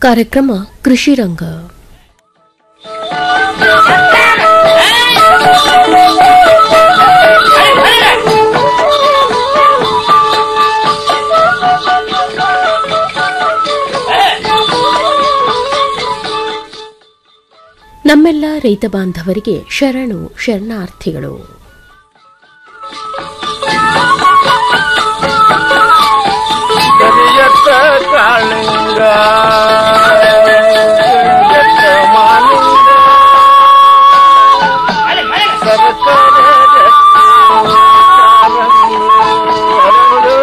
ಕಾರ್ಯಕ್ರಮ ಕೃಷಿ ರಂಗ ನಮ್ಮೆಲ್ಲ ರೈತ ಬಾಂಧವರಿಗೆ ಶರಣು ಶರಣಾರ್ಥಿಗಳು ಕರಿಯತ್ತ ಕಾಳಿಂಗ ಕರಿಯತ್ತ ಮಾಲಿಂಗ ಸರಸರ ರಕ್ತ ಕಾಲಂದು ಹರಳು.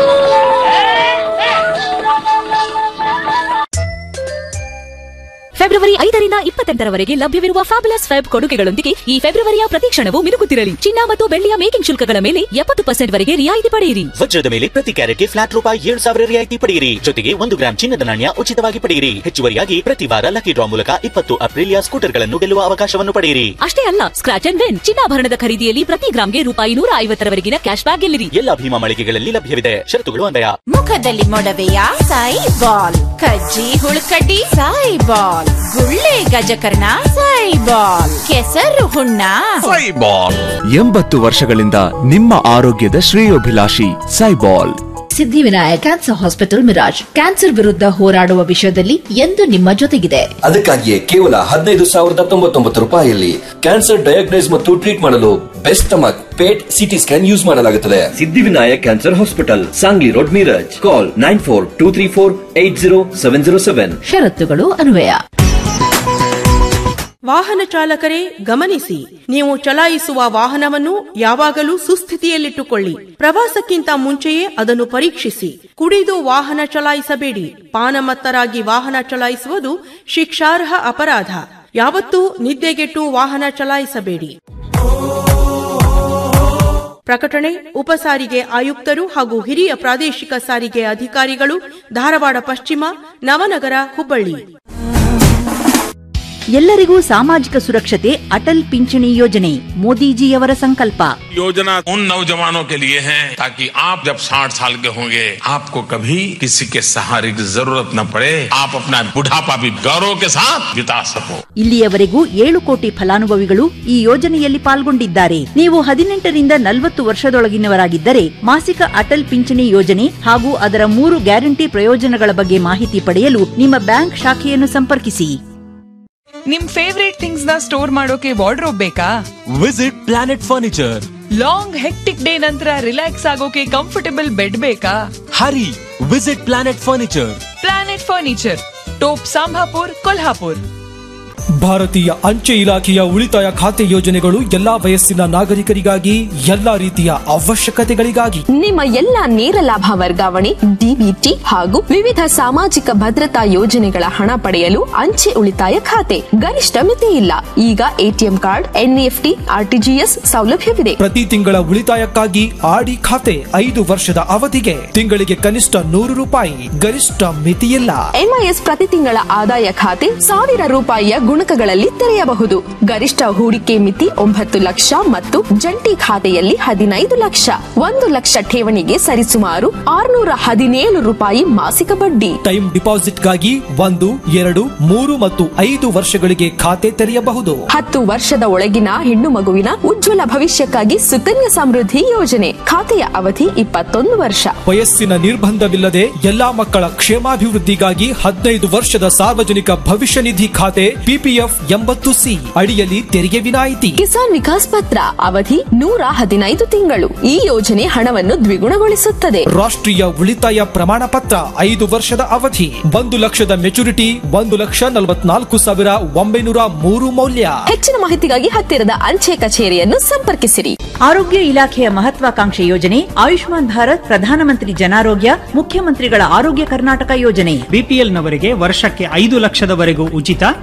ಫೆಬ್ರವರಿ ಐದರಿಂದ ಇಪ್ಪತ್ತೆಂಟರವರೆಗೆ ಲಭ್ಯವಿರುವ ಫ್ಯಾಬುಲಸ್ ಫೆಬ್ ಕೊಡುಗೆಗಳೊಂದಿಗೆ ಈ ಫೆಬ್ರವರಿಯ ಪ್ರತಿ ಕ್ಷಣವೂ ಮಿನುಗುತ್ತಿರಲಿ ಚಿನ್ನ ಮತ್ತು ಬೆಳ್ಳಿಯ ಮೇಕಿಂಗ್ ಶುಲ್ಕಗಳ ಮೇಲೆ ಎಪ್ಪತ್ತು ಪರ್ಸೆಂಟ್ ವರೆಗೆ ರಿಯಾಯಿತಿ ಪಡೆಯಿರಿ ವಜ್ರದ ಮೇಲೆ ಪ್ರತಿ ಕ್ಯಾರೆಟ್ಗೆ ಫ್ಲಾಟ್ ರೂಪಾಯಿ ಏಳು ಸಾವಿರ ರಿಯಾಯಿತಿ ಪಡೆಯಿರಿ ಜೊತೆಗೆ ಒಂದು ಗ್ರಾಂ ಚಿನ್ನದ ನಾಣ್ಯ ಉಚಿತವಾಗಿ ಪಡೆಯಿರಿ ಹೆಚ್ಚುವರಿಯಾಗಿ ಪ್ರತಿ ವಾರ ಲಕ್ಕಿ ಡ್ರಾ ಮೂಲಕ ಇಪ್ಪತ್ತು ಅಪ್ರಿಲಿಯಾ ಸ್ಕೂಟರ್ಗಳನ್ನು ಗೆಲ್ಲುವ ಅವಕಾಶವನ್ನು ಪಡೆಯಿರಿ ಅಷ್ಟೇ ಅಲ್ಲ ಸ್ಕ್ರಾಚ್ ಅಂಡ್ ವಿನ್ ಚಿನ್ನಾಭರಣದ ಖರೀದಿಯಲ್ಲಿ ಪ್ರತಿ ಗ್ರಾಂಗೆ ರೂಪಾಯಿ ನೂರ ಐವತ್ತರವರೆಗಿನ ಕ್ಯಾಶ್ ಬ್ಯಾಕ್ ಗೆಲ್ಲಿರಿ ಎಲ್ಲ ಭೀಮಾ ಮಳಿಗೆಗಳಲ್ಲಿ ಲಭ್ಯವಿದೆ ಷರತ್ತುಗಳು ಅನ್ವಯ ಮುಖದಲ್ಲಿ ಮೊಡವೆಯ ಸಾಯಿ ಬಾಲ್ ಕಜ್ಜಿ ಹುಳುಕಡ್ಡಿ ಸಾಯಿ ಬಾಲ್ ಗುಳ್ಳೆ ಗಜಕರ್ಣ ಸಾಯಿ ಬಾಲ್ ಕೆಸರು ಹುಣ್ಣ ಎಂಬತ್ತು ವರ್ಷಗಳಿಂದ ನಿಮ್ಮ ಆರೋಗ್ಯದ ಶ್ರೇಯೋಭಿಲಾಷಿ Saibol Siddhivinayak cancer hospital Miraj cancer ವಿರುದ್ಧ ಹೋರಾಡುವ ವಿಷಯದಲ್ಲಿ ಎಂದು ನಿಮ್ಮ ಜೊತೆಗಿದೆ ಅದಕ್ಕಾಗಿಯೇ ಕೇವಲ ಹದಿನೈದು ಸಾವಿರದ ತೊಂಬತ್ತೊಂಬತ್ತು ರೂಪಾಯಿಯಲ್ಲಿ ಕ್ಯಾನ್ಸರ್ ಡಯಾಗ್ನೈಸ್ ಮತ್ತು ಟ್ರೀಟ್ ಮಾಡಲು best stomach PET CT scan use ಮಾಡಲಾಗುತ್ತದೆ Siddhivinayak cancer hospital Sangli road Miraj call nine four two three four eight zero seven zero seven ಷರತ್ತುಗಳು ಅನ್ವಯ ವಾಹನ ಚಾಲಕರೇ ಗಮನಿಸಿ ನೀವು ಚಲಾಯಿಸುವ ವಾಹನವನ್ನು ಯಾವಾಗಲೂ ಸುಸ್ಥಿತಿಯಲ್ಲಿಟ್ಟುಕೊಳ್ಳಿ ಪ್ರವಾಸಕ್ಕಿಂತ ಮುಂಚೆಯೇ ಅದನ್ನು ಪರೀಕ್ಷಿಸಿ ಕುಡಿದು ವಾಹನ ಚಲಾಯಿಸಬೇಡಿ ಪಾನಮತ್ತರಾಗಿ ವಾಹನ ಚಲಾಯಿಸುವುದು ಶಿಕ್ಷಾರ್ಹ ಅಪರಾಧ ಯಾವತ್ತೂ ನಿದ್ದೆಗೆಟ್ಟು ವಾಹನ ಚಲಾಯಿಸಬೇಡಿ ಪ್ರಕಟಣೆ ಉಪಸಾರಿಗೆ ಆಯುಕ್ತರು ಹಾಗೂ ಹಿರಿಯ ಪ್ರಾದೇಶಿಕ ಸಾರಿಗೆ ಅಧಿಕಾರಿಗಳು ಧಾರವಾಡ ಪಶ್ಚಿಮ ನವನಗರ ಹುಬ್ಬಳ್ಳಿ ಎಲ್ಲರಿಗೂ ಸಾಮಾಜಿಕ ಸುರಕ್ಷತೆ ಅಟಲ್ ಪಿಂಚಣಿ ಯೋಜನೆ ಮೋದಿಜಿಯವರ ಸಂಕಲ್ಪ योजना उन नौजवानों के लिए है ताकि आप जब 60 साल के होंगे आपको कभी किसी के सहारे की जरूरत न पड़े आप अपना बुढ़ापा भी गौरव के साथ बिता सको ಇಲ್ಲಿಯವರೆಗೂ ಏಳು ಕೋಟಿ ಫಲಾನುಭವಿಗಳು ಈ ಯೋಜನೆಯಲ್ಲಿ ಪಾಲ್ಗೊಂಡಿದ್ದಾರೆ ನೀವು ಹದಿನೆಂಟರಿಂದ ನಲವತ್ತು ವರ್ಷದೊಳಗಿನವರಾಗಿದ್ದರೆ ಮಾಸಿಕ ಅಟಲ್ ಪಿಂಚಣಿ ಯೋಜನೆ ಹಾಗೂ ಅದರ ಮೂರು ಗ್ಯಾರಂಟಿ ಪ್ರಯೋಜನಗಳ ಬಗ್ಗೆ ಮಾಹಿತಿ ಪಡೆಯಲು ನಿಮ್ಮ ಬ್ಯಾಂಕ್ ಶಾಖೆಯನ್ನು ಸಂಪರ್ಕಿಸಿ ನಿಮ್ ಫೇವ್ರೇಟ್ ಥಿಂಗ್ಸ್ ನ ಸ್ಟೋರ್ ಮಾಡೋಕೆ ವಾರ್ಡ್ರೋಬ್ ಬೇಕಾ visit planet furniture long hectic day ನಂತರ ರಿಲ್ಯಾಕ್ಸ್ ಆಗೋಕೆ ಕಂಫರ್ಟಬಲ್ ಬೆಡ್ ಬೇಕಾ hurry visit planet furniture planet furniture Tope Sambhapur Kolhapur ಭಾರತೀಯ ಅಂಚೆ ಇಲಾಖೆಯ ಉಳಿತಾಯ ಖಾತೆ ಯೋಜನೆಗಳು ಎಲ್ಲಾ ವಯಸ್ಸಿನ ನಾಗರಿಕರಿಗಾಗಿ ಎಲ್ಲಾ ರೀತಿಯ ಅವಶ್ಯಕತೆಗಳಿಗಾಗಿ ನಿಮ್ಮ ಎಲ್ಲ ನೇರ ಲಾಭ ವರ್ಗಾವಣೆ ಡಿಬಿಟಿ ಹಾಗೂ ವಿವಿಧ ಸಾಮಾಜಿಕ ಭದ್ರತಾ ಯೋಜನೆಗಳ ಹಣ ಪಡೆಯಲು ಅಂಚೆ ಉಳಿತಾಯ ಖಾತೆ ಗರಿಷ್ಠ ಮಿತಿ ಇಲ್ಲ ಈಗ ಎಟಿಎಂ ಕಾರ್ಡ್ ಎನ್ಇಎಫ್ಟಿ ಆರ್ಟಿಜಿಎಸ್ ಸೌಲಭ್ಯವಿದೆ ಪ್ರತಿ ತಿಂಗಳ ಉಳಿತಾಯಕ್ಕಾಗಿ ಆಡಿ ಖಾತೆ ಐದು ವರ್ಷದ ಅವಧಿಗೆ ತಿಂಗಳಿಗೆ ಕನಿಷ್ಠ ನೂರು ರೂಪಾಯಿ ಗರಿಷ್ಠ ಮಿತಿಯಿಲ್ಲ ಎಂಐಎಸ್ ಪ್ರತಿ ತಿಂಗಳ ಆದಾಯ ಖಾತೆ ಸಾವಿರ ರೂಪಾಯಿಯ ಗುಣಕಗಳಲ್ಲಿ ತೆರೆಯಬಹುದು ಗರಿಷ್ಠ ಹೂಡಿಕೆ ಮಿತಿ ಒಂಬತ್ತು ಲಕ್ಷ ಮತ್ತು ಜಂಟಿ ಖಾತೆಯಲ್ಲಿ ಹದಿನೈದು ಲಕ್ಷ ಒಂದು ಲಕ್ಷ ಠೇವಣಿಗೆ ಸರಿಸುಮಾರು ಆರುನೂರ ಹದಿನೇಳು ರೂಪಾಯಿ ಮಾಸಿಕ ಬಡ್ಡಿ ಟೈಮ್ ಡಿಪಾಸಿಟ್ಗಾಗಿ ಒಂದು ಎರಡು ಮೂರು ಮತ್ತು ಐದು ವರ್ಷಗಳಿಗೆ ಖಾತೆ ತೆರೆಯಬಹುದು ಹತ್ತು ವರ್ಷದ ಒಳಗಿನ ಹೆಣ್ಣು ಮಗುವಿನ ಉಜ್ವಲ ಭವಿಷ್ಯಕ್ಕಾಗಿ ಸುಕನ್ಯಾ ಸಮೃದ್ಧಿ ಯೋಜನೆ ಖಾತೆಯ ಅವಧಿ ಇಪ್ಪತ್ತೊಂದು ವರ್ಷ ವಯಸ್ಸಿನ ನಿರ್ಬಂಧವಿಲ್ಲದೆ ಎಲ್ಲಾ ಮಕ್ಕಳ ಕ್ಷೇಮಾಭಿವೃದ್ಧಿಗಾಗಿ ಹದಿನೈದು ವರ್ಷದ ಸಾರ್ವಜನಿಕ ಭವಿಷ್ಯ ನಿಧಿ ಖಾತೆ ಪಿಪಿಎಫ್ ಎಂಬತ್ತು ಸಿ ಅಡಿಯಲ್ಲಿ ತೆರಿಗೆ ವಿನಾಯಿತಿ ಕಿಸಾನ್ ವಿಕಾಸ್ ಪತ್ರ ಅವಧಿ ನೂರ ಹದಿನೈದು ತಿಂಗಳು ಈ ಯೋಜನೆ ಹಣವನ್ನು ದ್ವಿಗುಣಗೊಳಿಸುತ್ತದೆ ರಾಷ್ಟ್ರೀಯ ಉಳಿತಾಯ ಪ್ರಮಾಣ ಪತ್ರ ಐದು ವರ್ಷದ ಅವಧಿ ಒಂದು ಲಕ್ಷದ ಮೆಚುರಿಟಿ ಒಂದು ಲಕ್ಷ ನಲವತ್ನಾಲ್ಕು ಸಾವಿರ ಒಂಬೈನೂರ ಮೂರು ಮೌಲ್ಯ ಹೆಚ್ಚಿನ ಮಾಹಿತಿಗಾಗಿ ಹತ್ತಿರದ ಅಂಚೆ ಕಚೇರಿಯನ್ನು ಸಂಪರ್ಕಿಸಿರಿ ಆರೋಗ್ಯ ಇಲಾಖೆಯ ಮಹತ್ವಾಕಾಂಕ್ಷೆ ಯೋಜನೆ ಆಯುಷ್ಮಾನ್ ಭಾರತ್ ಪ್ರಧಾನಮಂತ್ರಿ ಜನಾರೋಗ್ಯ ಮುಖ್ಯಮಂತ್ರಿಗಳ ಆರೋಗ್ಯ ಕರ್ನಾಟಕ ಯೋಜನೆ ಬಿಪಿಎಲ್ ನವರಿಗೆ ವರ್ಷಕ್ಕೆ ಐದು ಲಕ್ಷದವರೆಗೂ ಉಚಿತ ಎಪಿಎಲ್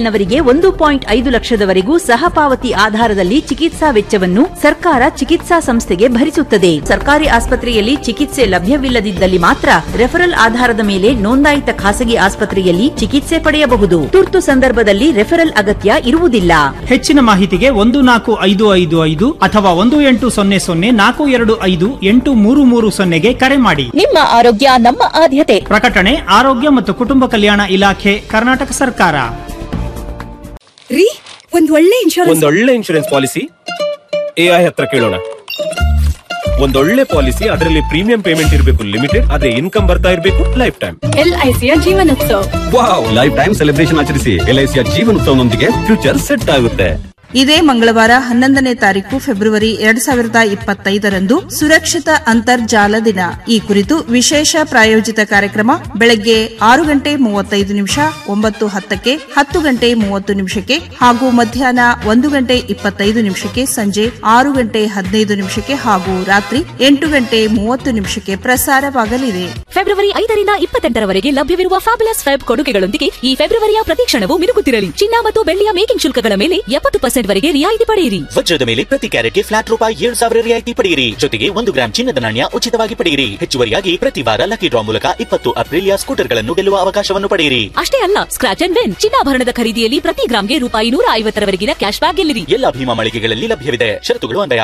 ಬಿಪಿಎಲ್ನವರಿಗೆ ಒಂದು ಪಾಯಿಂಟ್ ಐದು ಲಕ್ಷದವರೆಗೂ ಸಹಪಾವತಿ ಆಧಾರದಲ್ಲಿ ಚಿಕಿತ್ಸಾ ವೆಚ್ಚವನ್ನು ಸರ್ಕಾರ ಚಿಕಿತ್ಸಾ ಸಂಸ್ಥೆಗೆ ಭರಿಸುತ್ತದೆ ಸರ್ಕಾರಿ ಆಸ್ಪತ್ರೆಯಲ್ಲಿ ಚಿಕಿತ್ಸೆ ಲಭ್ಯವಿಲ್ಲದಿದ್ದಲ್ಲಿ ಮಾತ್ರ ರೆಫರಲ್ ಆಧಾರದ ಮೇಲೆ ನೋಂದಾಯಿತ ಖಾಸಗಿ ಆಸ್ಪತ್ರೆಯಲ್ಲಿ ಚಿಕಿತ್ಸೆ ಪಡೆಯಬಹುದು ತುರ್ತು ಸಂದರ್ಭದಲ್ಲಿ ರೆಫರಲ್ ಅಗತ್ಯ ಇರುವುದಿಲ್ಲ ಹೆಚ್ಚಿನ ಮಾಹಿತಿಗೆ ಒಂದು ನಾಲ್ಕು ಐದು ಐದು ಐದು ಅಥವಾ ಒಂದು ಎಂಟು ಸೊನ್ನೆ ಸೊನ್ನೆ ನಾಲ್ಕು ಎರಡು ಐದು ಎಂಟು ಮೂರು ಮೂರು ಸೊನ್ನೆಗೆ ಕರೆ ಮಾಡಿ ನಿಮ್ಮ ಆರೋಗ್ಯ ನಮ್ಮ ಆದ್ಯತೆ ಪ್ರಕಟಣೆ ಆರೋಗ್ಯ ಮತ್ತು ಕುಟುಂಬ ಕಲ್ಯಾಣ ಇಲಾಖೆ ಕರ್ನಾಟಕ ಸರ್ಕಾರ ರೀ ಒಂದ್ ಒಳ್ಳೆ ಇನ್ಶೂರೆನ್ಸ್ ಒಂದೊಳ್ಳೆ ಇನ್ಶೂರೆನ್ಸ್ ಪಾಲಿಸಿ ಎಐ ಹತ್ರ ಕೇಳೋಣ ಒಂದೊಳ್ಳೆ ಪಾಲಿಸಿ ಅದರಲ್ಲಿ ಪ್ರೀಮಿಯಂ ಪೇಮೆಂಟ್ ಇರಬೇಕು ಲಿಮಿಟೆಡ್ ಅದೇ ಇನ್ಕಮ್ ಬರ್ತಾ ಇರಬೇಕು ಲೈಫ್ ಟೈಮ್ ಎಲ್ಐಸಿಯ Jeevan Utsav wow lifetime celebration ಆಚರಿಸಿ ಎಲ್ಐಸಿಯ ಜೀವನೋತ್ಸವನೊಂದಿಗೆ ಫ್ಯೂಚರ್ ಸೆಟ್ ಆಗುತ್ತೆ ಇದೇ ಮಂಗಳವಾರ ಹನ್ನೊಂದನೇ ತಾರೀಕು ಫೆಬ್ರವರಿ ಎರಡ್ ಸಾವಿರದ ಇಪ್ಪತ್ತೈದರಂದು ಸುರಕ್ಷಿತ ಅಂತರ್ಜಾಲ ದಿನ ಈ ಕುರಿತು ವಿಶೇಷ ಪ್ರಾಯೋಜಿತ ಕಾರ್ಯಕ್ರಮ ಬೆಳಗ್ಗೆ ಆರು ಗಂಟೆ ಮೂವತ್ತೈದು ನಿಮಿಷ ಒಂಬತ್ತು ಹತ್ತಕ್ಕೆ ಹತ್ತು ಗಂಟೆ ಮೂವತ್ತು ನಿಮಿಷಕ್ಕೆ ಹಾಗೂ ಮಧ್ಯಾಹ್ನ ಒಂದು ಗಂಟೆ ಇಪ್ಪತ್ತೈದು ನಿಮಿಷಕ್ಕೆ ಸಂಜೆ ಆರು ಗಂಟೆ ಹದಿನೈದು ನಿಮಿಷಕ್ಕೆ ಹಾಗೂ ರಾತ್ರಿ ಎಂಟು ಗಂಟೆ ಮೂವತ್ತು ನಿಮಿಷಕ್ಕೆ ಪ್ರಸಾರವಾಗಲಿದೆ ಫೆಬ್ರವರಿ ಐದರಿಂದ ಇಪ್ಪತ್ತೆಂಟರವರೆಗೆ ಲಭ್ಯವಿರುವ ಫ್ಯಾಬುಲಸ್ ವೆಬ್ ಕೊಡುಗೆಗಳೊಂದಿಗೆ ಈ ಫೆಬ್ರವರಿಯ ಪ್ರತಿ ಕ್ಷಣವೂ ಮಿನುಗುತ್ತಿರಲಿ ಚಿನ್ನ ಮತ್ತು ಬೆಳ್ಳಿಯ ಮೇಕಿಂಗ್ ಶುಲ್ಕಗಳ ಮೇಲೆ ಎಪ್ಪತ್ತು ಪರ್ಸೆಂಟ್ ವರೆಗೆ ರಿಯಾಯಿತಿ ಪಡೆಯಿರಿ ವಜ್ರದ ಮೇಲೆ ಪ್ರತಿ ಕ್ಯಾರೆಟ್ಗೆ ಫ್ಲಾಟ್ ರೂಪಾಯಿ ಏಳು ಸಾವಿರ ರಿಯಾಯಿತಿ ಪಡೆಯಿರಿ ಜೊತೆಗೆ ಒಂದು ಗ್ರಾಂ ಚಿನ್ನದ ನಾಣ್ಯ ಉಚಿತವಾಗಿ ಪಡೆಯಿರಿ ಹೆಚ್ಚುವರಿಯಾಗಿ ಪ್ರತಿ ವಾರ ಲಕ್ಕಿ ಡ್ರಾ ಮೂಲಕ ಇಪ್ಪತ್ತು ಅಪ್ರಿಲಿಯಾ ಸ್ಕೂಟರ್ಗಳನ್ನು ಗೆಲ್ಲುವ ಅವಕಾಶವನ್ನು ಪಡೆಯಿರಿ ಅಷ್ಟೇ ಅಲ್ಲ ಸ್ಕ್ರಾಚ್ ಅಂಡ್ ವಿನ್ ಚಿನ್ನಾಭರಣದ ಖರೀದಿಯಲ್ಲಿ ಪ್ರತಿ ಗ್ರಾಮ್ಗೆ ರೂಪಾಯಿ ನೂರ ಐವತ್ತರವರೆಗಿನ ಕ್ಯಾಶ್ ಬ್ಯಾಕ್ ಗೆಲ್ಲಿರಿ ಎಲ್ಲ ಭೀಮಾ ಮಳಿಗೆಗಳಲ್ಲಿ ಲಭ್ಯವಿದೆ ಷರತ್ತುಗಳು ಅನ್ವಯ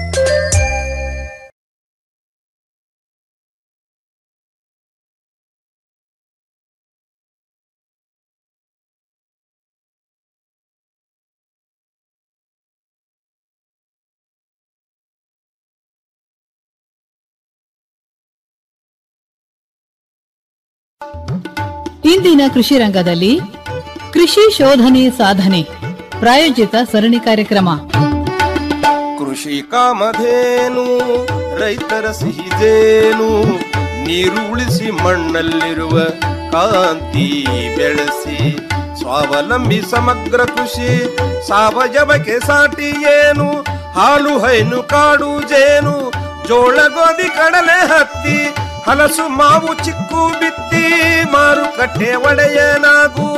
ಇಂದಿನ ಕೃಷಿ ರಂಗದಲ್ಲಿ ಕೃಷಿ ಶೋಧನೆ ಸಾಧನೆ ಪ್ರಾಯೋಜಿತ ಸರಣಿ ಕಾರ್ಯಕ್ರಮ ಕೃಷಿ ಕಾಮಧೇನು ರೈತರ ಸಿಹಿದೇನು ನೀರು ಉಳಿಸಿ ಮಣ್ಣಲ್ಲಿರುವ ಕಾಂತಿ ಬೆಳೆಸಿ ಸ್ವಾವಲಂಬಿ ಸಮಗ್ರ ಕೃಷಿ ಸಾವಯವಕ್ಕೆ ಸಾಟಿ ಏನು ಹಾಲು ಹೈನು ಕಾಡು ಜೇನು ಜೋಳ ಗೋಧಿ ಕಡಲೆ ಹತ್ತಿ ಹಲಸು ಮಾವು ಚಿಕ್ಕು ಬಿತ್ತಿ ಮಾರುಕಟ್ಟೆ ಒಡೆಯನಾಗೂ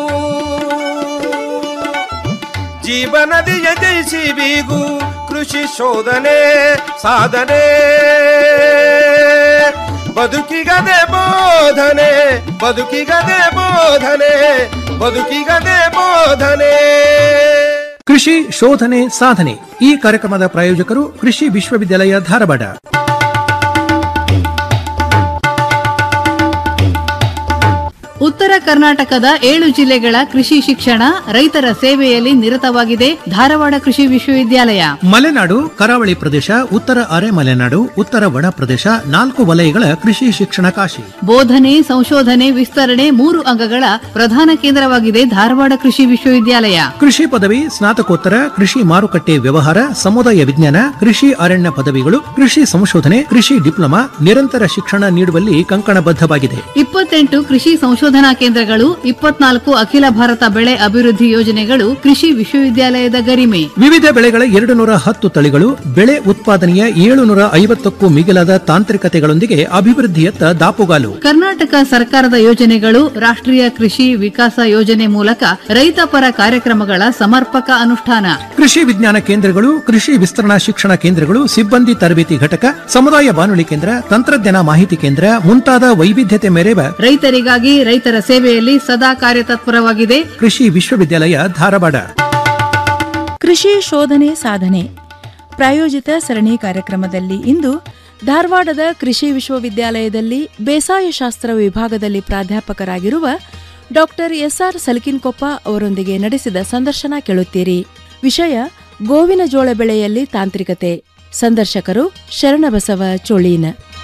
ಜೀವನದಿಯ ಜಯಿಸಿ ಬೀಗು ಕೃಷಿ ಶೋಧನೆ ಸಾಧನೆ ಬದುಕಿಗದೆ ಬೋಧನೆ ಬದುಕಿಗದೆ ಬೋಧನೆ ಬದುಕಿಗದೆ ಬೋಧನೆ ಕೃಷಿ ಶೋಧನೆ ಸಾಧನೆ ಈ ಕಾರ್ಯಕ್ರಮದ ಪ್ರಾಯೋಜಕರು ಕೃಷಿ ವಿಶ್ವವಿದ್ಯಾಲಯ ಧಾರವಾಡ ಉತ್ತರ ಕರ್ನಾಟಕದ ಏಳು ಜಿಲ್ಲೆಗಳ ಕೃಷಿ ಶಿಕ್ಷಣ ರೈತರ ಸೇವೆಯಲ್ಲಿ ನಿರತವಾಗಿದೆ ಧಾರವಾಡ ಕೃಷಿ ವಿಶ್ವವಿದ್ಯಾಲಯ ಮಲೆನಾಡು ಕರಾವಳಿ ಪ್ರದೇಶ ಉತ್ತರ ಅರೆ ಮಲೆನಾಡು ಉತ್ತರ ಒಣ ಪ್ರದೇಶ ನಾಲ್ಕು ವಲಯಗಳ ಕೃಷಿ ಶಿಕ್ಷಣ ಕಾಶಿ ಬೋಧನೆ ಸಂಶೋಧನೆ ವಿಸ್ತರಣೆ ಮೂರು ಅಂಗಗಳ ಪ್ರಧಾನ ಕೇಂದ್ರವಾಗಿದೆ ಧಾರವಾಡ ಕೃಷಿ ವಿಶ್ವವಿದ್ಯಾಲಯ ಕೃಷಿ ಪದವಿ ಸ್ನಾತಕೋತ್ತರ ಕೃಷಿ ಮಾರುಕಟ್ಟೆ ವ್ಯವಹಾರ ಸಮುದಾಯ ವಿಜ್ಞಾನ ಕೃಷಿ ಅರಣ್ಯ ಪದವಿಗಳು ಕೃಷಿ ಸಂಶೋಧನೆ ಕೃಷಿ ಡಿಪ್ಲೊಮಾ ನಿರಂತರ ಶಿಕ್ಷಣ ನೀಡುವಲ್ಲಿ ಕಂಕಣಬದ್ಧವಾಗಿದೆ ಇಪ್ಪತ್ತೆಂಟು ಕೃಷಿ ಸಂಶೋಧನಾ ಕೇಂದ್ರಗಳು ಇಪ್ಪತ್ನಾಲ್ಕು ಅಖಿಲ ಭಾರತ ಬೆಳೆ ಅಭಿವೃದ್ಧಿ ಯೋಜನೆಗಳು ಕೃಷಿ ವಿಶ್ವವಿದ್ಯಾಲಯದ ಗರಿಮೆ ವಿವಿಧ ಬೆಳೆಗಳ ಎರಡು ನೂರ ಹತ್ತು ತಳಿಗಳು ಬೆಳೆ ಉತ್ಪಾದನೆಯ ಏಳುನೂರ ಐವತ್ತಕ್ಕೂ ಮಿಗಿಲಾದ ತಾಂತ್ರಿಕತೆಗಳೊಂದಿಗೆ ಅಭಿವೃದ್ಧಿಯತ್ತ ದಾಪುಗಾಲು ಕರ್ನಾಟಕ ಸರ್ಕಾರದ ಯೋಜನೆಗಳು ರಾಷ್ಟ್ರೀಯ ಕೃಷಿ ವಿಕಾಸ ಯೋಜನೆ ಮೂಲಕ ರೈತ ಪರ ಕಾರ್ಯಕ್ರಮಗಳ ಸಮರ್ಪಕ ಅನುಷ್ಠಾನ ಕೃಷಿ ವಿಜ್ಞಾನ ಕೇಂದ್ರಗಳು ಕೃಷಿ ವಿಸ್ತರಣಾ ಶಿಕ್ಷಣ ಕೇಂದ್ರಗಳು ಸಿಬ್ಬಂದಿ ತರಬೇತಿ ಘಟಕ ಸಮುದಾಯ ಬಾನುಲಿ ಕೇಂದ್ರ ತಂತ್ರಜ್ಞಾನ ಮಾಹಿತಿ ಕೇಂದ್ರ ಮುಂತಾದ ವೈವಿಧ್ಯತೆ ಮೆರೆವ ರೈತರಿಗಾಗಿ ರೈತರ ಸೇವೆಯಲ್ಲಿ ಸದಾ ಕಾರ್ಯತತ್ಪರವಾಗಿದೆ ಕೃಷಿ ವಿಶ್ವವಿದ್ಯಾಲಯ ಧಾರವಾಡ ಕೃಷಿ ಶೋಧನೆ ಸಾಧನೆ ಪ್ರಾಯೋಜಿತ ಸರಣಿ ಕಾರ್ಯಕ್ರಮದಲ್ಲಿ ಇಂದು ಧಾರವಾಡದ ಕೃಷಿ ವಿಶ್ವವಿದ್ಯಾಲಯದಲ್ಲಿ ಬೇಸಾಯ ಶಾಸ್ತ್ರ ವಿಭಾಗದಲ್ಲಿ ಪ್ರಾಧ್ಯಾಪಕರಾಗಿರುವ ಡಾಕ್ಟರ್ ಎಸ್ಆರ್ ಸಲಕಿನ್ಕೊಪ್ಪ ಅವರೊಂದಿಗೆ ನಡೆಸಿದ ಸಂದರ್ಶನ ಕೇಳುತ್ತೀರಿ ವಿಷಯ ಗೋವಿನ ಜೋಳ ಬೆಳೆಯಲ್ಲಿ ತಾಂತ್ರಿಕತೆ ಸಂದರ್ಶಕರು ಶರಣಬಸವ ಚೋಳೀನ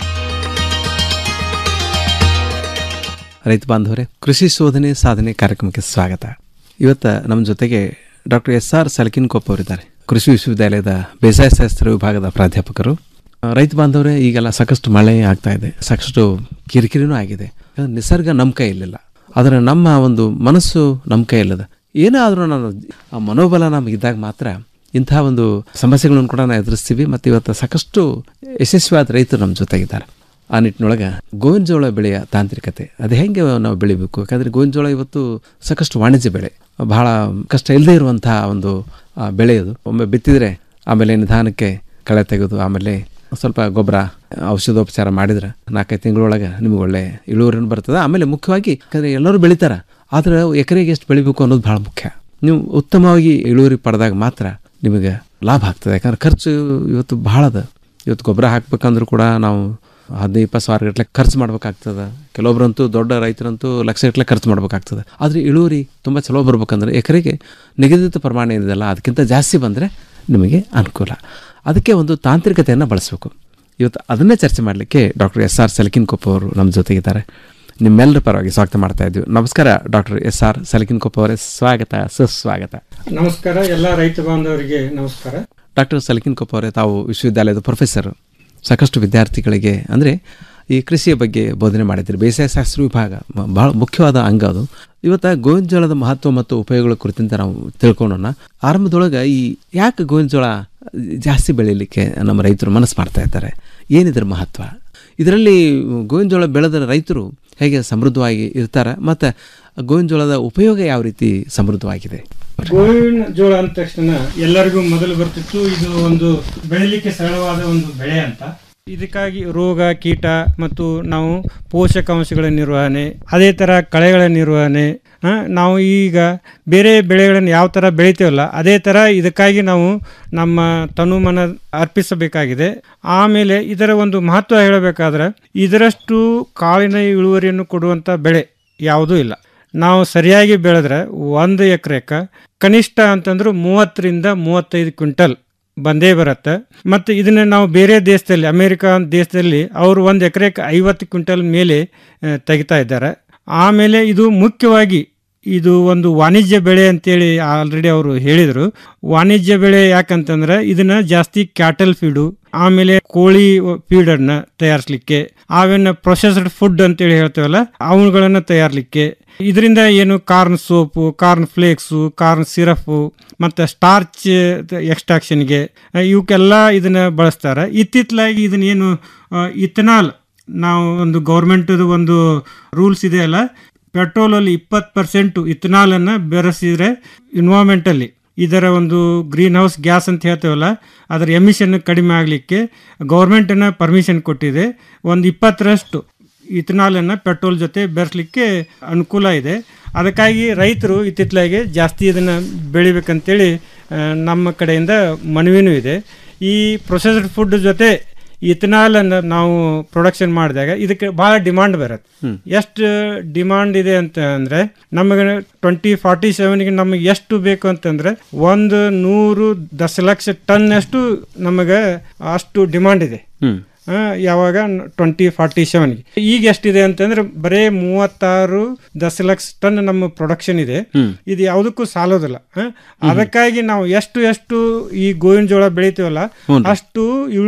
ರೈತ ಬಾಂಧವರೇ ಕೃಷಿ ಶೋಧನೆ ಸಾಧನೆ ಕಾರ್ಯಕ್ರಮಕ್ಕೆ ಸ್ವಾಗತ ಇವತ್ತು ನಮ್ಮ ಜೊತೆಗೆ ಡಾಕ್ಟರ್ ಎಸ್ ಆರ್ ಸಲ್ಕಿನ್ಕೊಪ್ಪ ಅವರಿದ್ದಾರೆ ಕೃಷಿ ವಿಶ್ವವಿದ್ಯಾಲಯದ ಬೇಸಾಯ ಶಾಸ್ತ್ರ ವಿಭಾಗದ ಪ್ರಾಧ್ಯಾಪಕರು ಆ, ರೈತ ಬಾಂಧವರೇ ಈಗೆಲ್ಲ ಸಾಕಷ್ಟು ಮಳೆ ಆಗ್ತಾ ಇದೆ ಸಾಕಷ್ಟು ಕಿರಿಕಿರಿನೂ ಆಗಿದೆ ನಿಸರ್ಗ ನಮ್ಮ ಕೈಯಲ್ಲಿಲ್ಲ ಆದರೆ ನಮ್ಮ ಒಂದು ಮನಸ್ಸು ನಮ್ಮ ಕೈಯಲ್ಲದ ಏನೇ ಆದರೂ ನಾನು ಆ ಮನೋಬಲ ನಮಗಿದ್ದಾಗ ಮಾತ್ರ ಇಂಥ ಒಂದು ಸಮಸ್ಯೆಗಳನ್ನು ಕೂಡ ನಾವು ಎದುರಿಸ್ತೀವಿ ಮತ್ತು ಇವತ್ತು ಸಾಕಷ್ಟು ಯಶಸ್ವಿಯಾದ ರೈತರು ನಮ್ಮ ಜೊತೆಗಿದ್ದಾರೆ ಆ ನಿಟ್ಟಿನೊಳಗೆ ಗೋವಿನ ಜೋಳ ಬೆಳೆಯ ತಾಂತ್ರಿಕತೆ ಅದು ಹೆಂಗೆ ನಾವು ಬೆಳಿಬೇಕು ಯಾಕಂದರೆ ಗೋವಿನ ಜೋಳ ಇವತ್ತು ಸಾಕಷ್ಟು ವಾಣಿಜ್ಯ ಬೆಳೆ ಬಹಳ ಕಷ್ಟ ಇಲ್ಲದೆ ಇರುವಂತಹ ಒಂದು ಆ, ಬೆಳೆ ಅದು ಒಮ್ಮೆ ಬಿತ್ತಿದರೆ ಆಮೇಲೆ ನಿಧಾನಕ್ಕೆ ಕಳೆ ತೆಗೆದು ಆಮೇಲೆ ಸ್ವಲ್ಪ ಗೊಬ್ಬರ ಔಷಧೋಪಚಾರ ಮಾಡಿದ್ರೆ ನಾಲ್ಕೈದು ತಿಂಗಳೊಳಗೆ ನಿಮಗೆ ಒಳ್ಳೆ ಇಳುವರಿನೂ ಬರ್ತದೆ ಆಮೇಲೆ ಮುಖ್ಯವಾಗಿ ಯಾಕಂದರೆ ಎಲ್ಲರೂ ಬೆಳಿತಾರೆ ಆದರೆ ಎಕರೆಗೆ ಎಷ್ಟು ಬೆಳಿಬೇಕು ಅನ್ನೋದು ಭಾಳ ಮುಖ್ಯ ನೀವು ಉತ್ತಮವಾಗಿ ಇಳುವರಿ ಪಡೆದಾಗ ಮಾತ್ರ ನಿಮಗೆ ಲಾಭ ಆಗ್ತದೆ ಯಾಕಂದ್ರೆ ಖರ್ಚು ಇವತ್ತು ಭಾಳ ಅದ ಇವತ್ತು ಗೊಬ್ಬರ ಹಾಕ್ಬೇಕಂದ್ರೂ ಕೂಡ ನಾವು ಹದಿನೈದು ಇಪ್ಪತ್ತು ಸಾವಿರ ಗಟ್ಟಲೆ ಖರ್ಚು ಮಾಡ್ಬೇಕಾಗ್ತದೆ ಕೆಲವೊಬ್ಬರಂತೂ ದೊಡ್ಡ ರೈತರಂತೂ ಲಕ್ಷ ಗಟ್ಟಲೆ ಖರ್ಚು ಮಾಡ್ಬೇಕಾಗ್ತದೆ ಆದರೆ ಇಳುವರಿ ತುಂಬ ಚಲೋ ಬರ್ಬೇಕಂದ್ರೆ ಎಕರೆಗೆ ನಿಗದಿತ ಪ್ರಮಾಣ ಏನಿದೆಯಲ್ಲ ಅದಕ್ಕಿಂತ ಜಾಸ್ತಿ ಬಂದರೆ ನಿಮಗೆ ಅನುಕೂಲ ಅದಕ್ಕೆ ಒಂದು ತಾಂತ್ರಿಕತೆಯನ್ನು ಬಳಸಬೇಕು ಇವತ್ತು ಅದನ್ನೇ ಚರ್ಚೆ ಮಾಡಲಿಕ್ಕೆ ಡಾಕ್ಟರ್ ಎಸ್ ಆರ್ ಸೆಲಕಿನ್ಕೊಪ್ಪ ಅವರು ನಮ್ಮ ಜೊತೆಗಿದ್ದಾರೆ ನಿಮ್ಮೆಲ್ಲರ ಪರವಾಗಿ ಸ್ವಾಗತ ಮಾಡ್ತಾ ಇದ್ದೀವಿ ನಮಸ್ಕಾರ ಡಾಕ್ಟರ್ ಎಸ್ ಆರ್ ಸೆಲಕಿನ್ಕೊಪ್ಪ ಅವರೇ ಸ್ವಾಗತ ಸುಸ್ವಾಗತ ನಮಸ್ಕಾರ ಎಲ್ಲ ರೈತ ಬಾಂಧವರಿಗೆ ನಮಸ್ಕಾರ ಡಾಕ್ಟರ್ ಸಲಕಿನ್ಕೊಪ್ಪ ಅವರೇ ತಾವು ವಿಶ್ವವಿದ್ಯಾಲಯದ ಪ್ರೊಫೆಸರ್ ಸಾಕಷ್ಟು ವಿದ್ಯಾರ್ಥಿಗಳಿಗೆ ಅಂದರೆ ಈ ಕೃಷಿಯ ಬಗ್ಗೆ ಬೋಧನೆ ಮಾಡಿದ್ದೀರಿ ಬೇಸಾಯ ಶಾಸ್ತ್ರ ವಿಭಾಗ ಮ- ಬಹಳ ಮುಖ್ಯವಾದ ಅಂಗ ಅದು ಇವತ್ತು ಗೋವಿನ ಜೋಳದ ಮಹತ್ವ ಮತ್ತು ಉಪಯೋಗಗಳ ಕುರಿತಂತೆ ನಾವು ತಿಳ್ಕೊಳ್ಳೋಣ ಆರಂಭದೊಳಗೆ ಈ ಯಾಕೆ ಗೋವಿನ ಜೋಳ ಜಾಸ್ತಿ ಬೆಳೀಲಿಕ್ಕೆ ನಮ್ಮ ರೈತರು ಮನಸ್ಸು ಮಾಡ್ತಾ ಇದ್ದಾರೆ ಏನಿದ್ರ ಮಹತ್ವ ಇದರಲ್ಲಿ ಗೋವಿನ ಜೋಳ ಬೆಳೆದ ರೈತರು ಹೇಗೆ ಸಮೃದ್ಧವಾಗಿ ಇರ್ತಾರೆ ಮತ್ತು ಗೋವಿನ ಜೋಳದ ಉಪಯೋಗ ಯಾವ ರೀತಿ ಸಮೃದ್ಧವಾಗಿದೆ ಗೋವಿನ ಜೋಳ ಅಂದ ತಕ್ಷಣ ಎಲ್ಲರಿಗೂ ಮೊದಲು ಬರ್ತಿತ್ತು ಇದು ಒಂದು ಬೆಳಿಲಿಕ್ಕೆ ಸರಳವಾದ ಒಂದು ಬೆಳೆ ಅಂತ ಇದಕ್ಕಾಗಿ ರೋಗ ಕೀಟ ಮತ್ತು ನಾವು ಪೋಷಕಾಂಶಗಳ ನಿರ್ವಹಣೆ ಅದೇ ಥರ ಕಳೆಗಳ ನಿರ್ವಹಣೆ ಆ, ನಾವು ಈಗ ಬೇರೆ ಬೆಳೆಗಳನ್ನು ಯಾವ ಥರ ಬೆಳಿತೇವಲ್ಲ ಅದೇ ಥರ ಇದಕ್ಕಾಗಿ ನಾವು ನಮ್ಮ ತನುಮನ ಅರ್ಪಿಸಬೇಕಾಗಿದೆ ಆಮೇಲೆ ಇದರ ಒಂದು ಮಹತ್ವ ಹೇಳಬೇಕಾದ್ರೆ ಇದರಷ್ಟು ಕಾಳಿನ ಇಳುವರಿಯನ್ನು ಕೊಡುವಂಥ ಬೆಳೆ ಯಾವುದೂ ಇಲ್ಲ ನಾವು ಸರಿಯಾಗಿ ಬೆಳೆದ್ರೆ ಒಂದು ಎಕರೆಕ್ಕೆ ಕನಿಷ್ಠ ಅಂತಂದ್ರೆ ಮೂವತ್ತರಿಂದ ಮೂವತ್ತೈದು ಕ್ವಿಂಟಲ್ ಬಂದೇ ಬರುತ್ತೆ ಮತ್ತು ಇದನ್ನ ನಾವು ಬೇರೆ ದೇಶದಲ್ಲಿ ಅಮೇರಿಕಾ ದೇಶದಲ್ಲಿ ಅವರು ಒಂದು ಎಕರೆಗೆ ಐವತ್ತು ಕ್ವಿಂಟಲ್ ಮೇಲೆ ಆ, ತೆಗಿತಾ ಇದ್ದಾರೆ ಆಮೇಲೆ ಇದು ಮುಖ್ಯವಾಗಿ ಇದು ಒಂದು ವಾಣಿಜ್ಯ ಬೆಳೆ ಅಂತೇಳಿ ಆಲ್ರೆಡಿ ಅವರು ಹೇಳಿದರು ವಾಣಿಜ್ಯ ಬೆಳೆ ಯಾಕಂತಂದ್ರೆ ಇದನ್ನ ಜಾಸ್ತಿ ಕ್ಯಾಟಲ್ ಫೀಡು ಆಮೇಲೆ ಕೋಳಿ ಫೀಡನ್ನ ತಯಾರಿಸಲಿಕ್ಕೆ ಆಮೇಲೆ ಪ್ರೊಸೆಸ್ಡ್ ಫುಡ್ ಅಂತೇಳಿ ಹೇಳ್ತೇವಲ್ಲ ಅವುಗಳನ್ನ ತಯಾರಿಸಲಿಕ್ಕೆ ಇದರಿಂದ ಏನು corn soup corn flakes corn syrup ಮತ್ತು ಸ್ಟಾರ್ಚ್ ಎಕ್ಸ್ಟ್ರಾಕ್ಷನ್ಗೆ ಇವಕ್ಕೆಲ್ಲ ಇದನ್ನ ಬಳಸ್ತಾರೆ ಇತ್ತಿತ್ತಲಾಗಿ ಇದನ್ನ ಏನು ಇಥನಾಲ್ ನಾವು ಒಂದು ಗೌರ್ಮೆಂಟದು ಒಂದು ರೂಲ್ಸ್ ಇದೆ ಅಲ್ಲ ಪೆಟ್ರೋಲಲ್ಲಿ ಇಪ್ಪತ್ತು ಪರ್ಸೆಂಟು ಇಥನಾಲನ್ನು ಬೆರೆಸಿದರೆ ಇನ್ವಾರ್ಮೆಂಟಲ್ಲಿ ಇದರ ಒಂದು ಗ್ರೀನ್ ಹೌಸ್ ಗ್ಯಾಸ್ ಅಂತ ಹೇಳ್ತೇವಲ್ಲ ಅದರ ಎಮಿಷನ್ ಕಡಿಮೆ ಆಗಲಿಕ್ಕೆ ಗೌರ್ಮೆಂಟನ್ನು ಪರ್ಮಿಷನ್ ಕೊಟ್ಟಿದೆ ಒಂದು ಇಪ್ಪತ್ತರಷ್ಟು ಇಥನಾಲನ್ನು ಪೆಟ್ರೋಲ್ ಜೊತೆ ಬೆರೆಸಲಿಕ್ಕೆ ಅನುಕೂಲ ಇದೆ ಅದಕ್ಕಾಗಿ ರೈತರು ಇತ್ತಿತ್ತಲಾಗೆ ಜಾಸ್ತಿ ಇದನ್ನು ಬೆಳಿಬೇಕಂತೇಳಿ ಆ, ನಮ್ಮ ಕಡೆಯಿಂದ ಮನವಿನೂ ಇದೆ ಈ ಪ್ರೊಸೆಸ್ಡ್ ಫುಡ್ ಜೊತೆ ಇಥನಾಲ್ ಅನ್ನು ನಾವು ಪ್ರೊಡಕ್ಷನ್ ಮಾಡಿದಾಗ ಇದಕ್ಕೆ ಭಾಳ ಡಿಮಾಂಡ್ ಬರುತ್ತೆ ಎಷ್ಟು ಡಿಮಾಂಡ್ ಇದೆ ಅಂತ ಅಂದ್ರೆ ನಮಗೆ ಟ್ವೆಂಟಿ ಫಾರ್ಟಿ ಸೆವೆನ್ಗೆ ನಮಗೆ ಎಷ್ಟು ಬೇಕು ಅಂತಂದ್ರೆ ಒಂದು ನೂರು ದಶಲಕ್ಷ ಟನ್ ಅಷ್ಟು ನಮಗೆ ಅಷ್ಟು ಡಿಮಾಂಡ್ ಇದೆ ಆ, ಯಾವಾಗ ಟ್ವೆಂಟಿ ಫಾರ್ಟಿ ಸೆವೆನ್ಗೆ ಈಗ ಎಷ್ಟಿದೆ ಅಂತಂದ್ರೆ ಬರೇ ಮೂವತ್ತಾರು ದಶಲಕ್ಷ ಟನ್ ನಮ್ಮ ಪ್ರೊಡಕ್ಷನ್ ಇದೆ ಇದು ಯಾವುದಕ್ಕೂ ಸಾಲೋದಿಲ್ಲ ಆ, ಅದಕ್ಕಾಗಿ ನಾವು ಎಷ್ಟು ಎಷ್ಟು ಈ ಗೋವಿನ ಜೋಳ ಬೆಳಿತೀವಲ್ಲ ಹ್ಞೂನ್ರಿ. ಅಷ್ಟು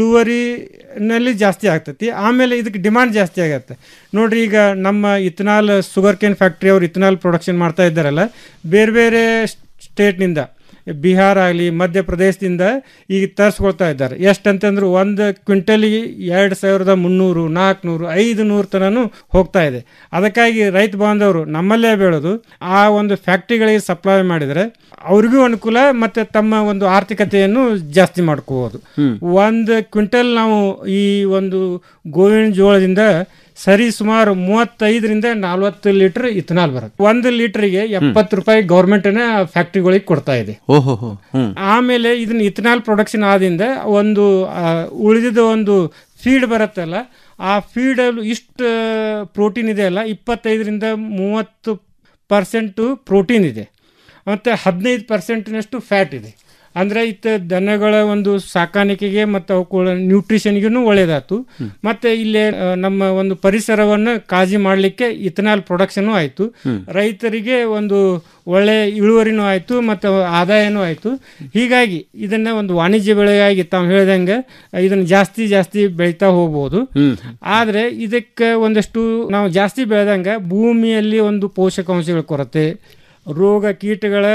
ಇಳುವರಿನಲ್ಲಿ ಜಾಸ್ತಿ ಆಗ್ತೈತಿ ಆಮೇಲೆ ಇದಕ್ಕೆ ಡಿಮಾಂಡ್ ಜಾಸ್ತಿ ಆಗತ್ತೆ ನೋಡ್ರಿ ಈಗ ನಮ್ಮ ಇಥನಾಲ್ ಶುಗರ್ ಕೇನ್ ಫ್ಯಾಕ್ಟ್ರಿ ಅವ್ರು ಇಥನಾಲ್ ಪ್ರೊಡಕ್ಷನ್ ಮಾಡ್ತಾ ಇದ್ದಾರಲ್ಲ ಬೇರೆ ಬೇರೆ ಸ್ಟೇಟ್ನಿಂದ ಬಿಹಾರ ಆಗಲಿ ಮಧ್ಯಪ್ರದೇಶದಿಂದ ಈಗ ತರಿಸ್ಕೊಳ್ತಾ ಇದ್ದಾರೆ ಎಷ್ಟಂತಂದ್ರೆ ಒಂದು ಕ್ವಿಂಟಲಿಗೆ ಎರಡು ಸಾವಿರದ ಮುನ್ನೂರು ನಾಲ್ಕುನೂರು ಐದು ನೂರು ತನೂ ಹೋಗ್ತಾ ಇದೆ ಅದಕ್ಕಾಗಿ ರೈತ ಬಾಂಧವರು ನಮ್ಮಲ್ಲೇ ಬೆಳೆದು ಆ ಒಂದು ಫ್ಯಾಕ್ಟ್ರಿಗಳಿಗೆ ಸಪ್ಲೈ ಮಾಡಿದರೆ ಅವ್ರಿಗೂ ಅನುಕೂಲ ಮತ್ತು ತಮ್ಮ ಒಂದು ಆರ್ಥಿಕತೆಯನ್ನು ಜಾಸ್ತಿ ಮಾಡ್ಕೋಬೋದು ಒಂದು ಕ್ವಿಂಟಲ್ ನಾವು ಈ ಒಂದು ಗೋವಿನ ಜೋಳದಿಂದ ಸರಿ ಸುಮಾರು ಮೂವತ್ತೈದರಿಂದ ನಲ್ವತ್ತು ಲೀಟರ್ ಇಥನಾಲ್ ಬರುತ್ತೆ ಒಂದು ಲೀಟರ್ಗೆ ಎಪ್ಪತ್ತು ರೂಪಾಯಿ ಗೌರ್ಮೆಂಟ್ನ ಫ್ಯಾಕ್ಟ್ರಿಗಳಿಗೆ ಕೊಡ್ತಾ ಇದೆ ಓಹೋ ಹೋ ಹ್ಮ್ ಆಮೇಲೆ ಇದನ್ನ ಇಥನಾಲ್ ಪ್ರೊಡಕ್ಷನ್ ಆದಿಂದ ಒಂದು ಆ, ಉಳಿದಿದ್ದ ಒಂದು ಫೀಡ್ ಬರುತ್ತಲ್ಲ ಆ ಫೀಡಲ್ಲಿ ಇಷ್ಟು ಪ್ರೋಟೀನ್ ಇದೆ ಅಲ್ಲ ಇಪ್ಪತ್ತೈದರಿಂದ ಮೂವತ್ತು ಪರ್ಸೆಂಟು ಪ್ರೋಟೀನ್ ಇದೆ ಮತ್ತು ಹದಿನೈದು ಪರ್ಸೆಂಟ್ನಷ್ಟು ಫ್ಯಾಟ್ ಇದೆ ಅಂದರೆ ಇತ್ತ ದನಗಳ ಒಂದು ಸಾಕಾಣಿಕೆಗೆ ಮತ್ತು ಅವುಗಳ ನ್ಯೂಟ್ರಿಷನ್ಗೂ ಒಳ್ಳೆಯದಾಯ್ತು ಮತ್ತು ಇಲ್ಲಿ ಆ, ನಮ್ಮ ಒಂದು ಪರಿಸರವನ್ನು ಕಾಳಜಿ ಮಾಡಲಿಕ್ಕೆ ಇಥನಾಲ್ ಪ್ರೊಡಕ್ಷನು ಆಯಿತು ರೈತರಿಗೆ ಒಂದು ಒಳ್ಳೆ ಇಳುವರಿನೂ ಆಯಿತು ಮತ್ತು ಆದಾಯನೂ ಆಯಿತು ಹೀಗಾಗಿ ಇದನ್ನು ಒಂದು ವಾಣಿಜ್ಯ ಬೆಳೆಯಾಗಿ ತಾವು ಹೇಳ್ದಂಗೆ ಇದನ್ನು ಜಾಸ್ತಿ ಜಾಸ್ತಿ ಬೆಳೀತಾ ಹೋಗ್ಬೋದು ಆದರೆ ಇದಕ್ಕೆ ಒಂದಷ್ಟು ನಾವು ಜಾಸ್ತಿ ಬೆಳೆದಂಗೆ ಭೂಮಿಯಲ್ಲಿ ಒಂದು ಪೋಷಕಾಂಶಗಳ ಕೊರತೆ ರೋಗ ಕೀಟಗಳ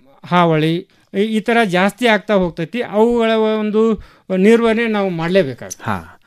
ಹಾವಳಿ ಈ- ಈ ಥರ ಜಾಸ್ತಿ ಆಗ್ತಾ ಹೋಗ್ತೈತಿ ಅವುಗಳ ಒಂದು ನಿರ್ವಹಣೆ ನಾವು ಮಾಡಲೇಬೇಕಾಗುತ್ತೆ ಹಾ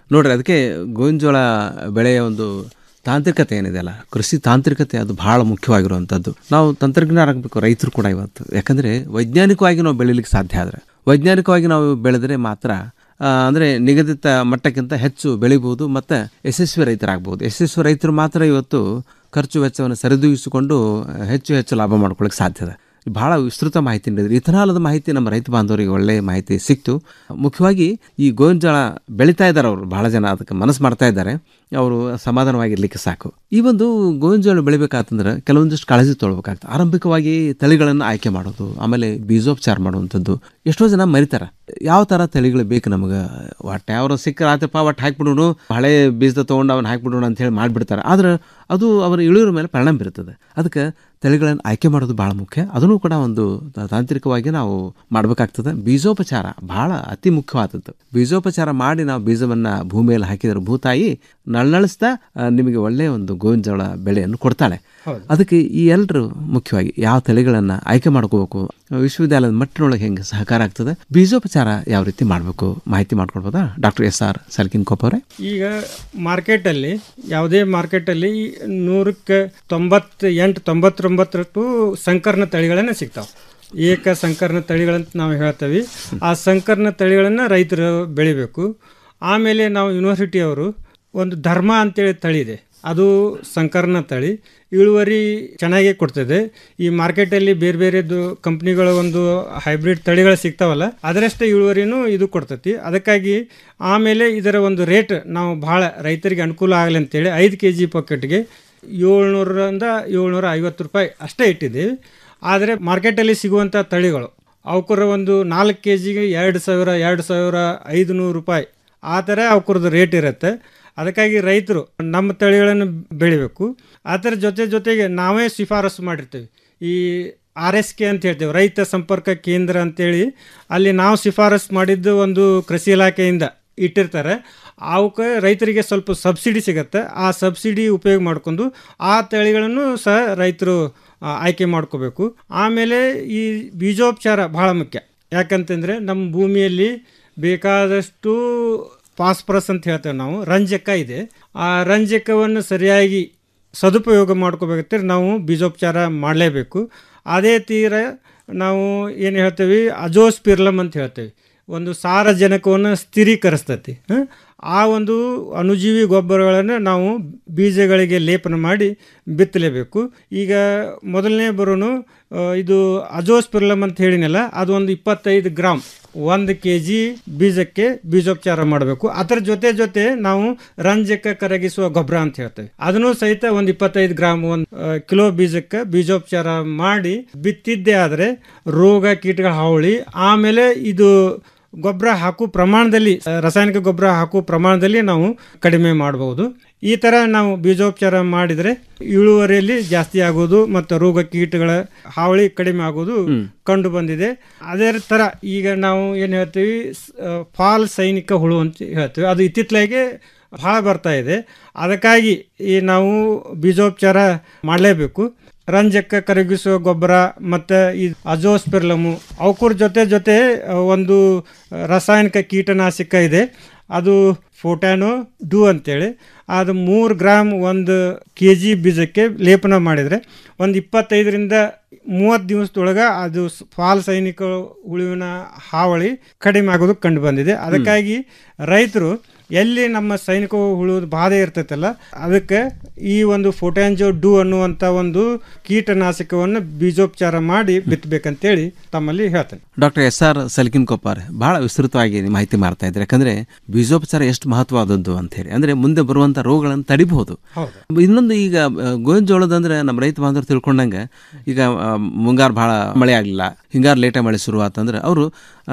ನೋಡ್ರಿ ಅದಕ್ಕೆ ಗೋವಿನ ಜೋಳ ಬೆಳೆಯ ಒಂದು ತಾಂತ್ರಿಕತೆ ಏನಿದೆ ಅಲ್ಲ ಕೃಷಿ ತಾಂತ್ರಿಕತೆ ಅದು ಬಹಳ ಮುಖ್ಯವಾಗಿರುವಂಥದ್ದು ನಾವು ತಂತ್ರಜ್ಞಾನ ಆಗಬೇಕು ರೈತರು ಕೂಡ ಇವತ್ತು ಯಾಕಂದರೆ ವೈಜ್ಞಾನಿಕವಾಗಿ ನಾವು ಬೆಳೀಲಿಕ್ಕೆ ಸಾಧ್ಯ ಆದರೆ ವೈಜ್ಞಾನಿಕವಾಗಿ ನಾವು ಬೆಳೆದರೆ ಮಾತ್ರ ಆ, ಅಂದರೆ ನಿಗದಿತ ಮಟ್ಟಕ್ಕಿಂತ ಹೆಚ್ಚು ಬೆಳಿಬೋದು ಮತ್ತು ಯಶಸ್ವಿ ರೈತರಾಗ್ಬೋದು ಯಶಸ್ವಿ ರೈತರು ಮಾತ್ರ ಇವತ್ತು ಖರ್ಚು ವೆಚ್ಚವನ್ನು ಸರಿದೂಗಿಸಿಕೊಂಡು ಹೆಚ್ಚು ಹೆಚ್ಚು ಲಾಭ ಮಾಡ್ಕೊಳ್ಳಿಕ್ಕೆ ಸಾಧ್ಯದ ಬಹಳ ವಿಸ್ತೃತ ಮಾಹಿತಿ ನೀಡಿದ್ರು ಇಥನಾಲದ ಮಾಹಿತಿ ನಮ್ಮ ರೈತ ಬಾಂಧವರಿಗೆ ಒಳ್ಳೆಯ ಮಾಹಿತಿ ಸಿಕ್ತು ಮುಖ್ಯವಾಗಿ ಈ ಗೋವಿನ ಜೋಳ ಬೆಳೀತಾ ಇದ್ದಾರೆ ಅವರು ಬಹಳ ಜನ ಅದಕ್ಕೆ ಮನಸ್ಸು ಮಾಡ್ತಾ ಇದ್ದಾರೆ ಅವರು ಸಮಾಧಾನವಾಗಿರ್ಲಿಕ್ಕೆ ಸಾಕು ಈ ಒಂದು ಗೋವಿನ ಜೋಳ ಬೆಳಿಬೇಕಾತಂದ್ರೆ ಕೆಲವೊಂದಿಷ್ಟು ಕಾಳಜಿ ತೊಗೊಳ್ಬೇಕಾಗ್ತದೆ ಆರಂಭಿಕವಾಗಿ ತಳಿಗಳನ್ನು ಆಯ್ಕೆ ಮಾಡೋದು ಆಮೇಲೆ ಬೀಜೋಪಚಾರ ಮಾಡುವಂಥದ್ದು ಎಷ್ಟೋ ಜನ ಮರಿತಾರೆ ಯಾವ ಥರ ತಳಿಗಳು ಬೇಕು ನಮಗೆ ಒಟ್ಟು ಯಾವ ಸಿಕ್ಕರ ಆತಪ್ಪ ಒಟ್ಟು ಹಾಕ್ಬಿಡೋಣ ಹಳೆ ಬೀಜದ ತೊಗೊಂಡು ಅವನ್ನ ಹಾಕ್ಬಿಡೋಣ ಅಂತ ಹೇಳಿ ಮಾಡಿಬಿಡ್ತಾರೆ ಆದ್ರೆ ಅದು ಅವರ ಇಳುವರಿ ಮೇಲೆ ಪರಿಣಾಮ ಬೀರುತ್ತದೆ ಅದಕ್ಕೆ ತಳಿಗಳನ್ನು ಆಯ್ಕೆ ಮಾಡೋದು ಭಾಳ ಮುಖ್ಯ ಅದನ್ನು ಕೂಡ ಒಂದು ತ- ತಾಂತ್ರಿಕವಾಗಿ ನಾವು ಮಾಡಬೇಕಾಗ್ತದೆ ಬೀಜೋಪಚಾರ ಬಹಳ ಅತಿ ಮುಖ್ಯವಾದದ್ದು ಬೀಜೋಪಚಾರ ಮಾಡಿ ನಾವು ಬೀಜವನ್ನು ಭೂಮಿಯಲ್ಲಿ ಹಾಕಿದರೆ ಭೂತಾಯಿ ನಳನಳಿಸ್ತಾ ಆ, ನಿಮಗೆ ಒಳ್ಳೆಯ ಒಂದು ಗೋವಿನ ಜೋಳ ಬೆಳೆಯನ್ನು ಕೊಡ್ತಾಳೆ ಹೌದು. ಅದಕ್ಕೆ ಈ ಎಲ್ಲರೂ ಮುಖ್ಯವಾಗಿ ಯಾವ ತಳಿಗಳನ್ನು ಆಯ್ಕೆ ಮಾಡ್ಕೋಬೇಕು ವಿಶ್ವವಿದ್ಯಾಲಯದ ಮಟ್ಟಿನೊಳಗೆ ಹೆಂಗೆ ಸಹಕಾರ ಆಗ್ತದೆ ಬೀಜೋಪಚಾರ ಯಾವ ರೀತಿ ಮಾಡಬೇಕು ಮಾಹಿತಿ ಮಾಡ್ಕೊಳ್ಬೋದಾ doctor S R Salkin Kop ಅವರೇ ಈಗ ಮಾರ್ಕೆಟಲ್ಲಿ ಯಾವುದೇ ಮಾರ್ಕೆಟಲ್ಲಿ ನೂರಕ್ಕೆ ತೊಂಬತ್ತು ಎಂಟು ತೊಂಬತ್ತೊಂಬತ್ತರಷ್ಟು ಸಂಕರ್ನ ತಳಿಗಳನ್ನ ಸಿಗ್ತಾವೆ ಏಕ ಸಂಕರ್ನ ತಳಿಗಳಂತ ನಾವು ಹೇಳ್ತೀವಿ ಆ ಸಂಕರ್ನ ತಳಿಗಳನ್ನು ರೈತರು ಬೆಳಿಬೇಕು ಆಮೇಲೆ ನಾವು ಯೂನಿವರ್ಸಿಟಿಯವರು ಒಂದು ಧರ್ಮ ಅಂತೇಳಿ ತಳಿ ಇದೆ ಅದು ಸಂಕರ್ನ ತಳಿ ಇಳುವರಿ ಚೆನ್ನಾಗೇ ಕೊಡ್ತದೆ ಈ ಮಾರ್ಕೆಟಲ್ಲಿ ಬೇರೆ ಬೇರೆದು ಕಂಪ್ನಿಗಳ ಒಂದು ಹೈಬ್ರಿಡ್ ತಳಿಗಳು ಸಿಗ್ತಾವಲ್ಲ ಅದರಷ್ಟೇ ಇಳುವರಿನೂ ಇದು ಕೊಡ್ತೈತಿ ಅದಕ್ಕಾಗಿ ಆಮೇಲೆ ಇದರ ಒಂದು ರೇಟ್ ನಾವು ಭಾಳ ರೈತರಿಗೆ ಅನುಕೂಲ ಆಗಲಿ ಅಂತೇಳಿ ಐದು ಕೆ ಜಿ ಪಾಕೆಟ್ಗೆ ಏಳ್ನೂರರಿಂದ ಏಳ್ನೂರ ಐವತ್ತು ರೂಪಾಯಿ ಅಷ್ಟೇ ಇಟ್ಟಿದ್ದೀವಿ ಆದರೆ ಮಾರ್ಕೆಟಲ್ಲಿ ಸಿಗುವಂಥ ತಳಿಗಳು ಅವಕ್ಕರ ಒಂದು ನಾಲ್ಕು ಕೆ ಜಿಗೆ ಎರಡು ಸಾವಿರ ಎರಡು ಸಾವಿರ ಐದುನೂರು ರೂಪಾಯಿ ಆ ಥರ ಅವಕ್ಕರದ್ದು ರೇಟ್ ಇರುತ್ತೆ ಅದಕ್ಕಾಗಿ ರೈತರು ನಮ್ಮ ತಳಿಗಳನ್ನು ಬೆಳಿಬೇಕು ಅದರ ಜೊತೆ ಜೊತೆಗೆ ನಾವೇ ಶಿಫಾರಸು ಮಾಡಿರ್ತೀವಿ ಈ ಆರ್ ಎಸ್ ಕೆ ಅಂತ ಹೇಳ್ತೇವೆ ರೈತ ಸಂಪರ್ಕ ಕೇಂದ್ರ ಅಂತೇಳಿ ಅಲ್ಲಿ ನಾವು ಶಿಫಾರಸು ಮಾಡಿದ್ದು ಒಂದು ಕೃಷಿ ಇಲಾಖೆಯಿಂದ ಇಟ್ಟಿರ್ತಾರೆ ಅವಕ್ಕೆ ರೈತರಿಗೆ ಸ್ವಲ್ಪ ಸಬ್ಸಿಡಿ ಸಿಗುತ್ತೆ ಆ ಸಬ್ಸಿಡಿ ಉಪಯೋಗ ಮಾಡಿಕೊಂಡು ಆ ತಳಿಗಳನ್ನು ಸಹ ರೈತರು ಆ, ಆಯ್ಕೆ ಮಾಡ್ಕೋಬೇಕು ಆಮೇಲೆ ಈ ಬೀಜೋಪಚಾರ ಭಾಳ ಮುಖ್ಯ ಯಾಕಂತಂದರೆ ನಮ್ಮ ಭೂಮಿಯಲ್ಲಿ ಬೇಕಾದಷ್ಟು ಫಾಸ್ಫರಸ್ ಅಂತ ಹೇಳ್ತೇವೆ ನಾವು ರಂಜಕ ಇದೆ ಆ ರಂಜಕವನ್ನು ಸರಿಯಾಗಿ ಸದುಪಯೋಗ ಮಾಡ್ಕೋಬೇಕಾದ್ರೆ ನಾವು ಬೀಜೋಪಚಾರ ಮಾಡಲೇಬೇಕು ಅದೇ ತೀರ ನಾವು ಏನು ಹೇಳ್ತೀವಿ ಅಜೋಸ್ಪಿರ್ಲಮ್ ಅಂತ ಹೇಳ್ತೇವೆ ಒಂದು ಸಾರಜನಕವನ್ನು ಸ್ಥಿರೀಕರಿಸ್ತೈತಿ ಹ? ಆ ಒಂದು ಅಣುಜೀವಿ ಗೊಬ್ಬರಗಳನ್ನು ನಾವು ಬೀಜಗಳಿಗೆ ಲೇಪನ ಮಾಡಿ ಬಿತ್ತಲೇಬೇಕು ಈಗ ಮೊದಲನೇ ಬರೋನು ಆ, ಇದು ಅಜೋಸ್ಪಿರ್ಲಮ್ ಅಂತ ಹೇಳಿನಲ್ಲ ಅದು ಒಂದು ಇಪ್ಪತ್ತೈದು ಗ್ರಾಮ್ ಒಂದು ಕೆ ಜಿ ಬೀಜಕ್ಕೆ ಬೀಜೋಪಚಾರ ಮಾಡಬೇಕು ಅದರ ಜೊತೆ ಜೊತೆ ನಾವು ರಂಜಕ ಕರಗಿಸುವ ಗೊಬ್ಬರ ಅಂತ ಹೇಳ್ತೇವೆ ಅದನ್ನು ಸಹಿತ ಒಂದು ಇಪ್ಪತ್ತೈದು ಗ್ರಾಮ್ ಒಂದು ಕಿಲೋ ಬೀಜಕ್ಕೆ ಬೀಜೋಪಚಾರ ಮಾಡಿ ಬಿತ್ತಿದ್ದೇ ಆದರೆ ರೋಗ ಕೀಟಗಳ ಹಾವಳಿ ಆಮೇಲೆ ಇದು ಗೊಬ್ಬರ ಹಾಕೋ ಪ್ರಮಾಣದಲ್ಲಿ ಆ, ರಾಸಾಯನಿಕ ಗೊಬ್ಬರ ಹಾಕೋ ಪ್ರಮಾಣದಲ್ಲಿ ನಾವು ಕಡಿಮೆ ಮಾಡಬಹುದು ಈ ಥರ ನಾವು ಬೀಜೋಪಚಾರ ಮಾಡಿದರೆ ಇಳುವರಿಯಲ್ಲಿ ಜಾಸ್ತಿ ಆಗೋದು ಮತ್ತು ರೋಗ ಕೀಟಗಳ ಹಾವಳಿ ಕಡಿಮೆ ಆಗೋದು ಕಂಡು ಬಂದಿದೆ ಅದೇ ಥರ ಈಗ ನಾವು ಏನು ಹೇಳ್ತೀವಿ ಸ್- ಆ, ಫಾಲ್ ಸೈನಿಕ ಹುಳು ಅಂತ ಹೇಳ್ತೀವಿ ಅದು ಇತ್ತಿತ್ತಲಾಗೆ ಭಾಳ ಬರ್ತಾ ಇದೆ ಅದಕ್ಕಾಗಿ ಈ ನಾವು ಬೀಜೋಪಚಾರ ಮಾಡಲೇಬೇಕು ರಂಜಕ ಕರಗಿಸುವ ಗೊಬ್ಬರ ಮತ್ತು ಈ ಅಜೋಸ್ಪಿರ್ಲಮು ಅವಕೂರ ಜೊತೆ ಜೊತೆ ಆ, ಒಂದು ರಾಸಾಯನಿಕ ಕೀಟನಾಶಕ ಇದೆ ಅದು ಫೋಟ್ಯಾನೋ ಡು ಅಂತೇಳಿ ಅದು ಮೂರು ಗ್ರಾಮ್ ಒಂದು ಕೆ ಜಿ ಬೀಜಕ್ಕೆ ಲೇಪನ ಮಾಡಿದರೆ ಒಂದು ಇಪ್ಪತ್ತೈದರಿಂದ ಮೂವತ್ತು ದಿವಸದೊಳಗೆ ಅದು ಸ್- ಫಾಲ್ ಸೈನಿಕ ಹುಳುವಿನ ಹಾವಳಿ ಕಡಿಮೆ ಆಗೋದು ಕಂಡು ಬಂದಿದೆ ಅದಕ್ಕಾಗಿ ರೈತರು ಎಲ್ಲಿ ನಮ್ಮ ಸೈನಿಕ ಹುಳುದ ಬಾಧೆ ಇರ್ತೈತಲ್ಲ ಅದಕ್ಕೆ ಈ ಒಂದು ಫೋಟ್ಯಾನ್ಜೋ ಡು ಅನ್ನುವಂಥ ಒಂದು ಕೀಟನಾಶಕವನ್ನು ಬೀಜೋಪಚಾರ ಮಾಡಿ ಬಿತ್ತಬೇಕಂತೇಳಿ ತಮ್ಮಲ್ಲಿ ಹೇಳ್ತೇನೆ doctor S R Salkin Koppar ಬಹಳ ವಿಸ್ತೃತವಾಗಿ ಮಾಹಿತಿ ಮಾಡ್ತಾ ಇದ್ದಾರೆ ಯಾಕಂದ್ರೆ ಬೀಜೋಪಚಾರ ಎಷ್ಟು ಮಹತ್ವವಾದದ್ದು ಅಂತ ಹೇಳಿ ಅಂದ್ರೆ ಮುಂದೆ ಬರುವಂತ ರೋಗಗಳನ್ನು ತಡಿಬಹುದು ಹೌದು ಇನ್ನೊಂದು ಈಗ ಆ, ಗೋವಿನ ಜೋಳದ ಅಂದ್ರೆ ನಮ್ಮ ರೈತ ಬಾಂಧವರು ತಿಳ್ಕೊಂಡಂಗೆ ಈಗ ಆ, ಮುಂಗಾರು ಭಾಳ ಮಳೆ ಆಗಲಿಲ್ಲ ಹಿಂಗಾರು ಲೇಟಾಗಿ ಮಳೆ ಶುರು ಆತಂದ್ರೆ ಅವರು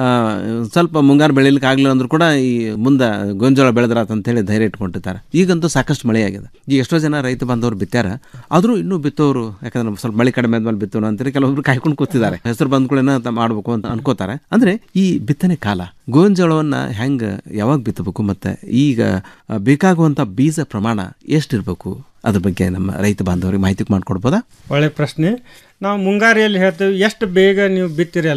ಸ್ವಲ್ಪ ಮುಂಗಾರು ಬೆಳಿಲಿಕ್ಕೆ ಆಗಲಿಲ್ಲ ಅಂದ್ರೂ ಕೂಡ ಈ ಮುಂದೆ ಗೋವಿನ ಜೋಳ ಬೆಳೆದ್ರಾತ ಅಂತ ಹೇಳಿ ಧೈರ್ಯ ಇಟ್ಕೊಂಡಿರ್ತಾರೆ ಈಗಂತೂ ಸಾಕಷ್ಟು ಮಳೆ ಆಗಿದೆ ಈಗ ಎಷ್ಟೋ ಜನ ರೈತ ಬಾಂಧವರು ಬಿತ್ತಾರ ಆದರೂ ಇನ್ನೂ ಬಿತ್ತೋರು ಯಾಕಂದ್ರೆ ಸ್ವಲ್ಪ ಮಳೆ ಕಡಿಮೆ ಆದ್ಮೇಲೆ ಬಿತ್ತೋಣ ಅಂತೇಳಿ ಕೆಲವೊಬ್ರು ಕಾಯ್ಕೊಂಡು ಕೂತಿದ್ದಾರೆ ಹೆಸರು ಬಂದ್ಗಳನ್ನ ಮಾಡ್ಬೇಕು ಅಂತ ಅನ್ಕೋತಾರೆ ಅಂದ್ರೆ ಈ ಬಿತ್ತನೆ ಕಾಲ ಗೋವಿನ ಜೋಳವನ್ನ ಹೆಂಗ ಯಾವಾಗ ಬಿತ್ತಬೇಕು ಮತ್ತೆ ಈಗ ಆ, ಬೇಕಾಗುವಂತ ಬೀಜ ಪ್ರಮಾಣ ಎಷ್ಟಿರ್ಬೇಕು ಅದ್ರ ಬಗ್ಗೆ ನಮ್ಮ ರೈತ ಬಾಂಧವರಿಗೆ ಮಾಹಿತಿ ಮಾಡ್ಕೊಡ್ಬೋದಾ ಒಳ್ಳೆ ಪ್ರಶ್ನೆ ನಾವು ಮುಂಗಾರಿಯಲ್ಲಿ ಹೇಳ್ತೇವೆ ಎಷ್ಟು ಬೇಗ ನೀವು ಬಿತ್ತಿರಲ್ಲ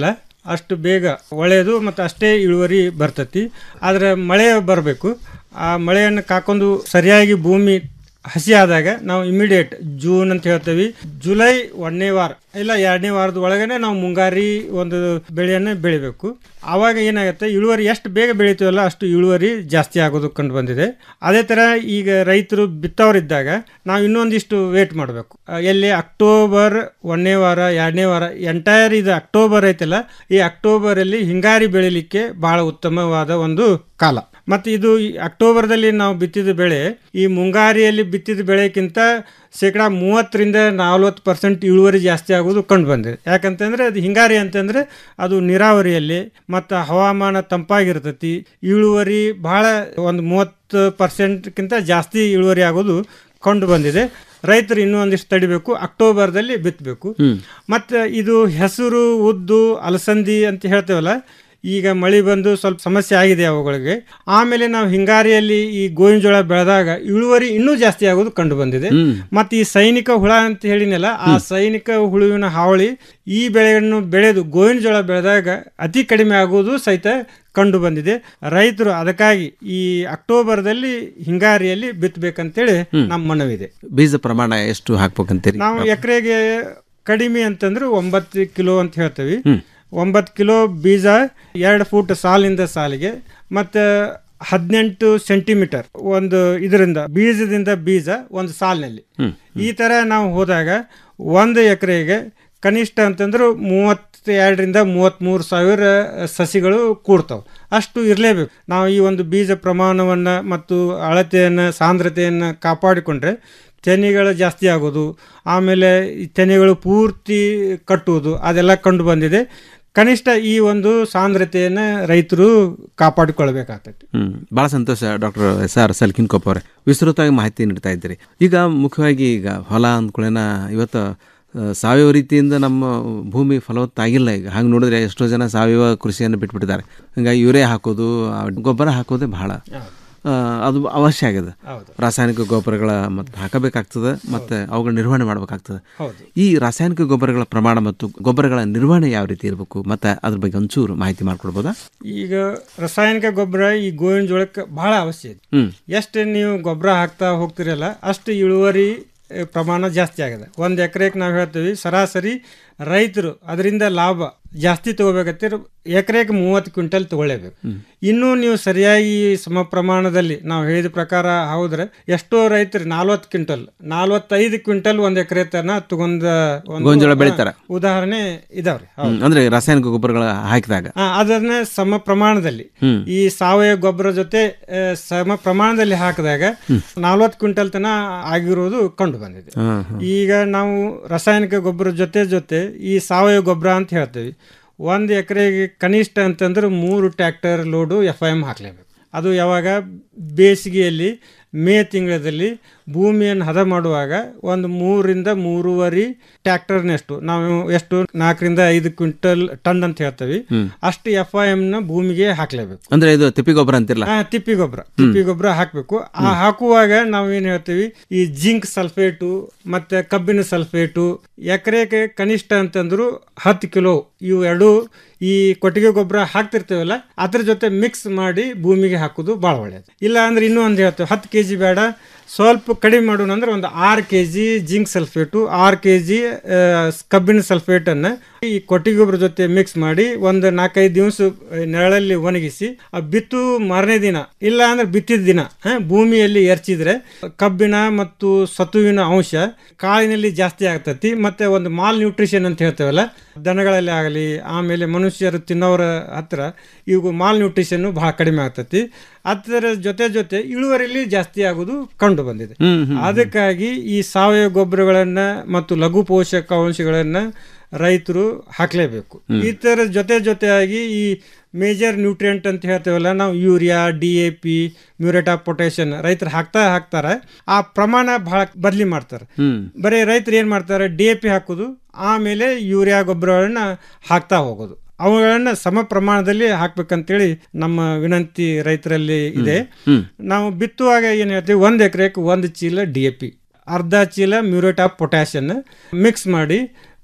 ಅಷ್ಟು ಬೇಗ ಒಳ್ಳೆಯದು ಮತ್ತು ಅಷ್ಟೇ ಇಳುವರಿ ಬರ್ತತಿ ಆದರೆ ಮಳೆ ಬರಬೇಕು ಆ ಮಳೆಯನ್ನು ಕಾಕೊಂಡು ಸರಿಯಾಗಿ ಭೂಮಿ ಹಸಿ ಆದಾಗ ನಾವು ಇಮಿಡಿಯೇಟ್ ಜೂನ್ ಅಂತ ಹೇಳ್ತೇವೆ ಜುಲೈ ಒಂದನೇ ವಾರ ಇಲ್ಲ ಎರಡನೇ ವಾರದ ಒಳಗನೆ ನಾವು ಮುಂಗಾರಿ ಒಂದು ಬೆಳೆಯನ್ನು ಬೆಳಿಬೇಕು ಆವಾಗ ಏನಾಗುತ್ತೆ ಇಳುವರಿ ಎಷ್ಟು ಬೇಗ ಬೆಳಿತೀವಲ್ಲ ಅಷ್ಟು ಇಳುವರಿ ಜಾಸ್ತಿ ಆಗೋದು ಕಂಡು ಬಂದಿದೆ ಅದೇ ಥರ ಈಗ ರೈತರು ಬಿತ್ತವರಿದ್ದಾಗ ನಾವು ಇನ್ನೊಂದಿಷ್ಟು ವೇಟ್ ಮಾಡಬೇಕು ಎಲ್ಲಿ ಅಕ್ಟೋಬರ್ ಒಂದನೇ ವಾರ ಎರಡನೇ ವಾರ ಎಂಟೈರ್ ಇದು ಅಕ್ಟೋಬರ್ ಐತಲ್ಲ ಈ ಅಕ್ಟೋಬರಲ್ಲಿ ಹಿಂಗಾರಿ ಬೆಳಿಲಿಕ್ಕೆ ಬಹಳ ಉತ್ತಮವಾದ ಒಂದು ಕಾಲ ಮತ್ತು ಇದು ಈ ಅಕ್ಟೋಬರ್ದಲ್ಲಿ ನಾವು ಬಿತ್ತಿದ ಬೆಳೆ ಈ ಮುಂಗಾರಿಯಲ್ಲಿ ಬಿತ್ತಿದ ಬೆಳೆಗಿಂತ ಶೇಕಡ ಮೂವತ್ತರಿಂದ ನಲ್ವತ್ತು ಪರ್ಸೆಂಟ್ ಇಳುವರಿ ಜಾಸ್ತಿ ಆಗೋದು ಕಂಡು ಬಂದಿದೆ ಯಾಕಂತಂದರೆ ಅದು ಹಿಂಗಾರಿ ಅಂತಂದರೆ ಅದು ನೀರಾವರಿಯಲ್ಲಿ ಮತ್ತು ಹವಾಮಾನ ತಂಪಾಗಿರ್ತೈತಿ ಇಳುವರಿ ಬಹಳ ಒಂದು ಮೂವತ್ತು ಪರ್ಸೆಂಟ್ಗಿಂತ ಜಾಸ್ತಿ ಇಳುವರಿ ಆಗೋದು ಕಂಡು ಬಂದಿದೆ ರೈತರು ಇನ್ನೂ ಒಂದಿಷ್ಟು ತಡಿಬೇಕು ಅಕ್ಟೋಬರ್ದಲ್ಲಿ ಬಿತ್ತಬೇಕು ಮತ್ತು ಇದು ಹೆಸರು ಉದ್ದು ಅಲಸಂದಿ ಅಂತ ಹೇಳ್ತೇವಲ್ಲ ಈಗ ಮಳೆ ಬಂದು ಸ್ವಲ್ಪ ಸಮಸ್ಯೆ ಆಗಿದೆ ಅವುಗಳಿಗೆ ಆಮೇಲೆ ನಾವು ಹಿಂಗಾರಿಯಲ್ಲಿ ಈ ಗೋವಿನ ಜೋಳ ಬೆಳೆದಾಗ ಇಳುವರಿ ಇನ್ನೂ ಜಾಸ್ತಿ ಆಗೋದು ಕಂಡು ಬಂದಿದೆ ಮತ್ತು ಈ ಸೈನಿಕ ಹುಳ ಅಂತ ಹೇಳಿನಲ್ಲ ಆ ಸೈನಿಕ ಹುಳುವಿನ ಹಾವಳಿ ಈ ಬೆಳೆಯನ್ನು ಬೆಳೆದು ಗೋವಿನ ಜೋಳ ಬೆಳೆದಾಗ ಅತಿ ಕಡಿಮೆ ಆಗುವುದು ಸಹಿತ ಕಂಡು ಬಂದಿದೆ ರೈತರು ಅದಕ್ಕಾಗಿ ಈ ಅಕ್ಟೋಬರ್ದಲ್ಲಿ ಹಿಂಗಾರಿಯಲ್ಲಿ ಬಿತ್ತಬೇಕಂತೇಳಿ ನಮ್ಮ ಮನವಿದೆ ಬೀಜ ಪ್ರಮಾಣ ಎಷ್ಟು ಹಾಕ್ಬೇಕಂತೀರಿ ನಾವು ಎಕರೆಗೆ ಕಡಿಮೆ ಅಂತಂದ್ರೆ ಒಂಬತ್ತು ಕಿಲೋ ಅಂತ ಹೇಳ್ತೇವೆ ಒಂಬತ್ತು ಕಿಲೋ ಬೀಜ ಎರಡು ಫೂಟ್ ಸಾಲಿಂದ ಸಾಲಿಗೆ ಮತ್ತು ಹದಿನೆಂಟು ಸೆಂಟಿಮೀಟರ್ ಒಂದು ಇದರಿಂದ ಬೀಜದಿಂದ ಬೀಜ ಒಂದು ಸಾಲಿನಲ್ಲಿ ಈ ಥರ ನಾವು ಹೋದಾಗ ಒಂದು ಎಕರೆಗೆ ಕನಿಷ್ಠ ಅಂತಂದ್ರೆ ಮೂವತ್ತೆರಡರಿಂದ ಮೂವತ್ತ್ಮೂರು ಸಾವಿರ ಸಸಿಗಳು ಕೂಡ್ತಾವೆ ಅಷ್ಟು ಇರಲೇಬೇಕು ನಾವು ಈ ಒಂದು ಬೀಜ ಪ್ರಮಾಣವನ್ನು ಮತ್ತು ಅಳತೆಯನ್ನು ಸಾಂದ್ರತೆಯನ್ನು ಕಾಪಾಡಿಕೊಂಡ್ರೆ ತೆನೆಗಳು ಜಾಸ್ತಿ ಆಗೋದು ಆಮೇಲೆ ಈ ತೆನೆಗಳು ಪೂರ್ತಿ ಕಟ್ಟುವುದು ಅದೆಲ್ಲ ಕಂಡು ಬಂದಿದೆ ಕನಿಷ್ಠ ಈ ಒಂದು ಸಾಂದ್ರತೆಯನ್ನು ರೈತರು ಕಾಪಾಡಿಕೊಳ್ಬೇಕಾಗ್ತೈತಿ ಹ್ಮ್ ಭಾಳ ಸಂತೋಷ doctor S R Salkin Koppa ಅವರೇ ವಿಸ್ತೃತವಾಗಿ ಮಾಹಿತಿ ನೀಡ್ತಾ ಇದ್ದೀರಿ ಈಗ ಮುಖ್ಯವಾಗಿ ಈಗ ಹೊಲ ಅಂದ್ಕೊಳ್ಳೇನ ಇವತ್ತು ಆ, ಸಾವಯವ ರೀತಿಯಿಂದ ನಮ್ಮ ಭೂಮಿ ಫಲವತ್ತಾಗಿಲ್ಲ ಈಗ ಹಾಗೆ ನೋಡಿದ್ರೆ ಎಷ್ಟೋ ಜನ ಸಾವಯವ ಕೃಷಿಯನ್ನು ಬಿಟ್ಬಿಟ್ಟಿದ್ದಾರೆ ಹಂಗಾಗಿ ಯೂರಿಯಾ ಹಾಕೋದು ಆ, ಗೊಬ್ಬರ ಹಾಕೋದೇ ಬಹಳ ಆ, ಅದು ಅವಶ್ಯ ಆಗಿದೆ ಹೌದು. ರಾಸಾಯನಿಕ ಗೊಬ್ಬರಗಳ ಮತ್ತು ಹಾಕಬೇಕಾಗ್ತದೆ ಮತ್ತು ಅವುಗಳ ನಿರ್ವಹಣೆ ಮಾಡಬೇಕಾಗ್ತದೆ ಹೌದು. ಈ ರಾಸಾಯನಿಕ ಗೊಬ್ಬರಗಳ ಪ್ರಮಾಣ ಮತ್ತು ಗೊಬ್ಬರಗಳ ನಿರ್ವಹಣೆ ಯಾವ ರೀತಿ ಇರಬೇಕು ಮತ್ತು ಅದ್ರ ಬಗ್ಗೆ ಒಂಚೂರು ಮಾಹಿತಿ ಮಾಡ್ಕೊಡ್ಬೋದಾ ಈಗ ರಾಸಾಯನಿಕ ಗೊಬ್ಬರ ಈ ಗೋವಿನ ಜೋಳಕ್ಕೆ ಬಹಳ ಅವಶ್ಯ ಇದೆ ಹ್ಮ್. ಎಷ್ಟು ನೀವು ಗೊಬ್ಬರ ಹಾಕ್ತಾ ಹೋಗ್ತಿರಲ್ಲ ಅಷ್ಟು ಇಳುವರಿ ಆ, ಪ್ರಮಾಣ ಜಾಸ್ತಿ ಆಗಿದೆ ಒಂದು ಎಕರೆಗೆ ನಾವು ಹೇಳ್ತೀವಿ ಸರಾಸರಿ ರೈತರು ಅದರಿಂದ ಲಾಭ ಜಾಸ್ತಿ ತಗೋಬೇಕಂತೀರ ಎಕರೆಗೆ ಮೂವತ್ತು ಕ್ವಿಂಟಲ್ ತಗೊಳ್ಳೇಬೇಕು ಇನ್ನೂ ನೀವು ಸರಿಯಾಗಿ ಸಮ ಪ್ರಮಾಣದಲ್ಲಿ ನಾವು ಹೇಳಿದ ಪ್ರಕಾರ ಹೋದ್ರೆ ಎಷ್ಟೋ ರೈತರು ನಾಲ್ವತ್ತು ಕ್ವಿಂಟಲ್ ನಾಲ್ವತ್ತೈದು ಕ್ವಿಂಟಲ್ ಒಂದು ಎಕರೆ ತನ ತಗೊಂಡ ಒಂದು- ಗೋಂಜಾಳ ಬೆಳಿತಾರೆ. ಹಾ, ಉದಾಹರಣೆ ಇದಾವ್ರಿ ಹೌದು. ಹ್ಮ್. ಅಂದ್ರೆ ರಾಸಾಯನಿಕ ಗೊಬ್ಬರಗಳ ಹಾಕಿದಾಗ ಆ, ಅದನ್ನ ಸಮ ಪ್ರಮಾಣದಲ್ಲಿ ಹ್ಮ್. ಈ ಸಾವಯವ ಗೊಬ್ಬರ ಜೊತೆ ಆ, ಸಮ ಪ್ರಮಾಣದಲ್ಲಿ ಹಾಕಿದಾಗ ನಲ್ವತ್ತು ಕ್ವಿಂಟಲ್ ತನ ಆಗಿರೋದು ಕಂಡು ಬಂದಿದೆ ಹಾ, ಹಾ. ಈಗ ನಾವು ರಾಸಾಯನಿಕ ಗೊಬ್ಬರ ಜೊತೆ ಜೊತೆ ಈ ಸಾವಯವ ಗೊಬ್ಬರ ಅಂತ ಹೇಳ್ತೀವಿ ಒಂದು ಎಕರೆಗೆ ಕನಿಷ್ಠ ಅಂತಂದ್ರೆ ಮೂರು tractor load F I M ಹಾಕಲೇಬೇಕು ಅದು ಯಾವಾಗ ಬೇಸಿಗೆಯಲ್ಲಿ ಮೇ ತಿಂಗಳಲ್ಲಿ ಭೂಮಿಯನ್ನು ಹದ ಮಾಡುವಾಗ ಒಂದು ಮೂರರಿಂದ ಮೂರುವರೆ ಟ್ರ್ಯಾಕ್ಟರ್ನಷ್ಟು ನಾವು ಎಷ್ಟು ನಾಲ್ಕರಿಂದ ಐದು ಕ್ವಿಂಟಲ್ ಟನ್ ಅಂತ ಹೇಳ್ತೀವಿ ಹ್ಮ್. ಅಷ್ಟು ಎಫ್ ಐ ಎಮ್ನ ಭೂಮಿಗೆ ಹಾಕಲೇಬೇಕು ಅಂದ್ರೆ ಇದು ತಿಪ್ಪಿ ಗೊಬ್ಬರ ಅಂತಿರಲ್ಲ ಆ, ತಿಪ್ಪಿ ಗೊಬ್ಬರ ತಿಪ್ಪಿ ಗೊಬ್ಬರ ಹಾಕಬೇಕು ಆ ಹಾಕುವಾಗ ನಾವು ಏನು ಹೇಳ್ತೀವಿ ಈ ಜಿಂಕ್ ಸಲ್ಫೇಟು ಮತ್ತೆ ಕಬ್ಬಿನ ಸಲ್ಫೇಟು ಎಕರೆಗೆ ಕನಿಷ್ಠ ಅಂತಂದ್ರು ಹತ್ತು ಕಿಲೋ ಇವು ಎರಡು ಈ ಕೊಟ್ಟಿಗೆ ಗೊಬ್ಬರ ಹಾಕ್ತಿರ್ತೀವಲ್ಲ ಅದ್ರ ಜೊತೆ ಮಿಕ್ಸ್ ಮಾಡಿ ಭೂಮಿಗೆ ಹಾಕೋದು ಭಾಳ ಒಳ್ಳೆಯದು ಇಲ್ಲ ಅಂದ್ರೆ ಇನ್ನೂ ಒಂದು ಹೇಳ್ತೇವೆ ಹತ್ತು ಕೆ ಜಿ ಬೇಡ ಸ್ವಲ್ಪ ಕಡಿಮೆ ಮಾಡೋಣ ಅಂದ್ರೆ ಒಂದು ಆರು ಕೆ ಜಿ ಜಿಂಕ್ ಸಲ್ಫೇಟು ಆರು ಕೆ ಜಿ ಕಬ್ಬಿಣ ಸಲ್ಫೇಟನ್ನು ಈ ಕೊಟ್ಟಿಗೆ ಗೊಬ್ಬರ ಜೊತೆ ಮಿಕ್ಸ್ ಮಾಡಿ ಒಂದು ನಾಲ್ಕೈದು ದಿವಸ ನೆರಳಲ್ಲಿ ಒಣಗಿಸಿ ಆ ಬಿತ್ತು ಮಾರನೇ ದಿನ ಇಲ್ಲ ಅಂದ್ರೆ ಬಿತ್ತಿದ ದಿನ ಆ, ಭೂಮಿಯಲ್ಲಿ ಎರಚಿದ್ರೆ ಕಬ್ಬಿಣ ಮತ್ತು ಸತುವಿನ ಅಂಶ ಕಾಳಿನಲ್ಲಿ ಜಾಸ್ತಿ ಆಗ್ತತಿ ಮತ್ತೆ ಒಂದು ಮಾಲ್ ನ್ಯೂಟ್ರಿಷನ್ ಅಂತ ಹೇಳ್ತೇವಲ್ಲ ದನಗಳಲ್ಲಿ ಆಗಲಿ ಆಮೇಲೆ ಮನುಷ್ಯರು ತಿನ್ನೋರ ಹತ್ರ ಇವು ಮಾಲ್ ನ್ಯೂಟ್ರಿಷನ್ ಬಹಳ ಕಡಿಮೆ ಆಗ್ತತಿ ಅದರ ಜೊತೆ ಜೊತೆ ಇಳುವರಿಲಿ ಜಾಸ್ತಿ ಆಗೋದು ಕಂಡು ಬಂದಿದೆ ಹ್ಮ್, ಹ್ಮ್, ಅದಕ್ಕಾಗಿ ಈ ಸಾವಯವ ಗೊಬ್ಬರಗಳನ್ನ ಮತ್ತು ಲಘು ಪೋಷಕಾಂಶಗಳನ್ನ ರೈತರು ಹಾಕಲೇಬೇಕು ಇದರ ಜೊತೆ ಜೊತೆಯಾಗಿ ಈ ಮೇಜರ್ ನ್ಯೂಟ್ರಿಯೆಂಟ್ ಅಂತ ಹೇಳ್ತೇವಲ್ಲ ನಾವು urea D A P muriate of ಪೊಟ್ಯಾಷನ್ ರೈತರು ಹಾಕ್ತಾ ಹಾಕ್ತಾರೆ ಆ ಪ್ರಮಾಣ ಬಹಳ ಬದಲಿ ಮಾಡ್ತಾರೆ ಹ್ಮ್ ಬರೀ ರೈತರು ಏನು ಮಾಡ್ತಾರೆ ಡಿ ಎ ಪಿ ಹಾಕೋದು ಆಮೇಲೆ ಯೂರಿಯಾ ಗೊಬ್ಬರಗಳನ್ನ ಹಾಕ್ತಾ ಹೋಗೋದು ಅವುಗಳನ್ನ ಸಮ ಪ್ರಮಾಣದಲ್ಲಿ ಹಾಕ್ಬೇಕಂತೇಳಿ ನಮ್ಮ ವಿನಂತಿ ರೈತರಲ್ಲಿ ಇದೆ ಹ್ಮ್. ನಾವು ಬಿತ್ತುವಾಗ ಏನು ಹೇಳ್ತೀವಿ ಒಂದು ಎಕರೆಗೆ ಒಂದು ಚೀಲ ಡಿ ಎ ಪಿ ಅರ್ಧ ಚೀಲ ಮ್ಯೂರೇಟ್ ಆಫ್ ಪೊಟ್ಯಾಷನ್ ಮಿಕ್ಸ್ ಮಾಡಿ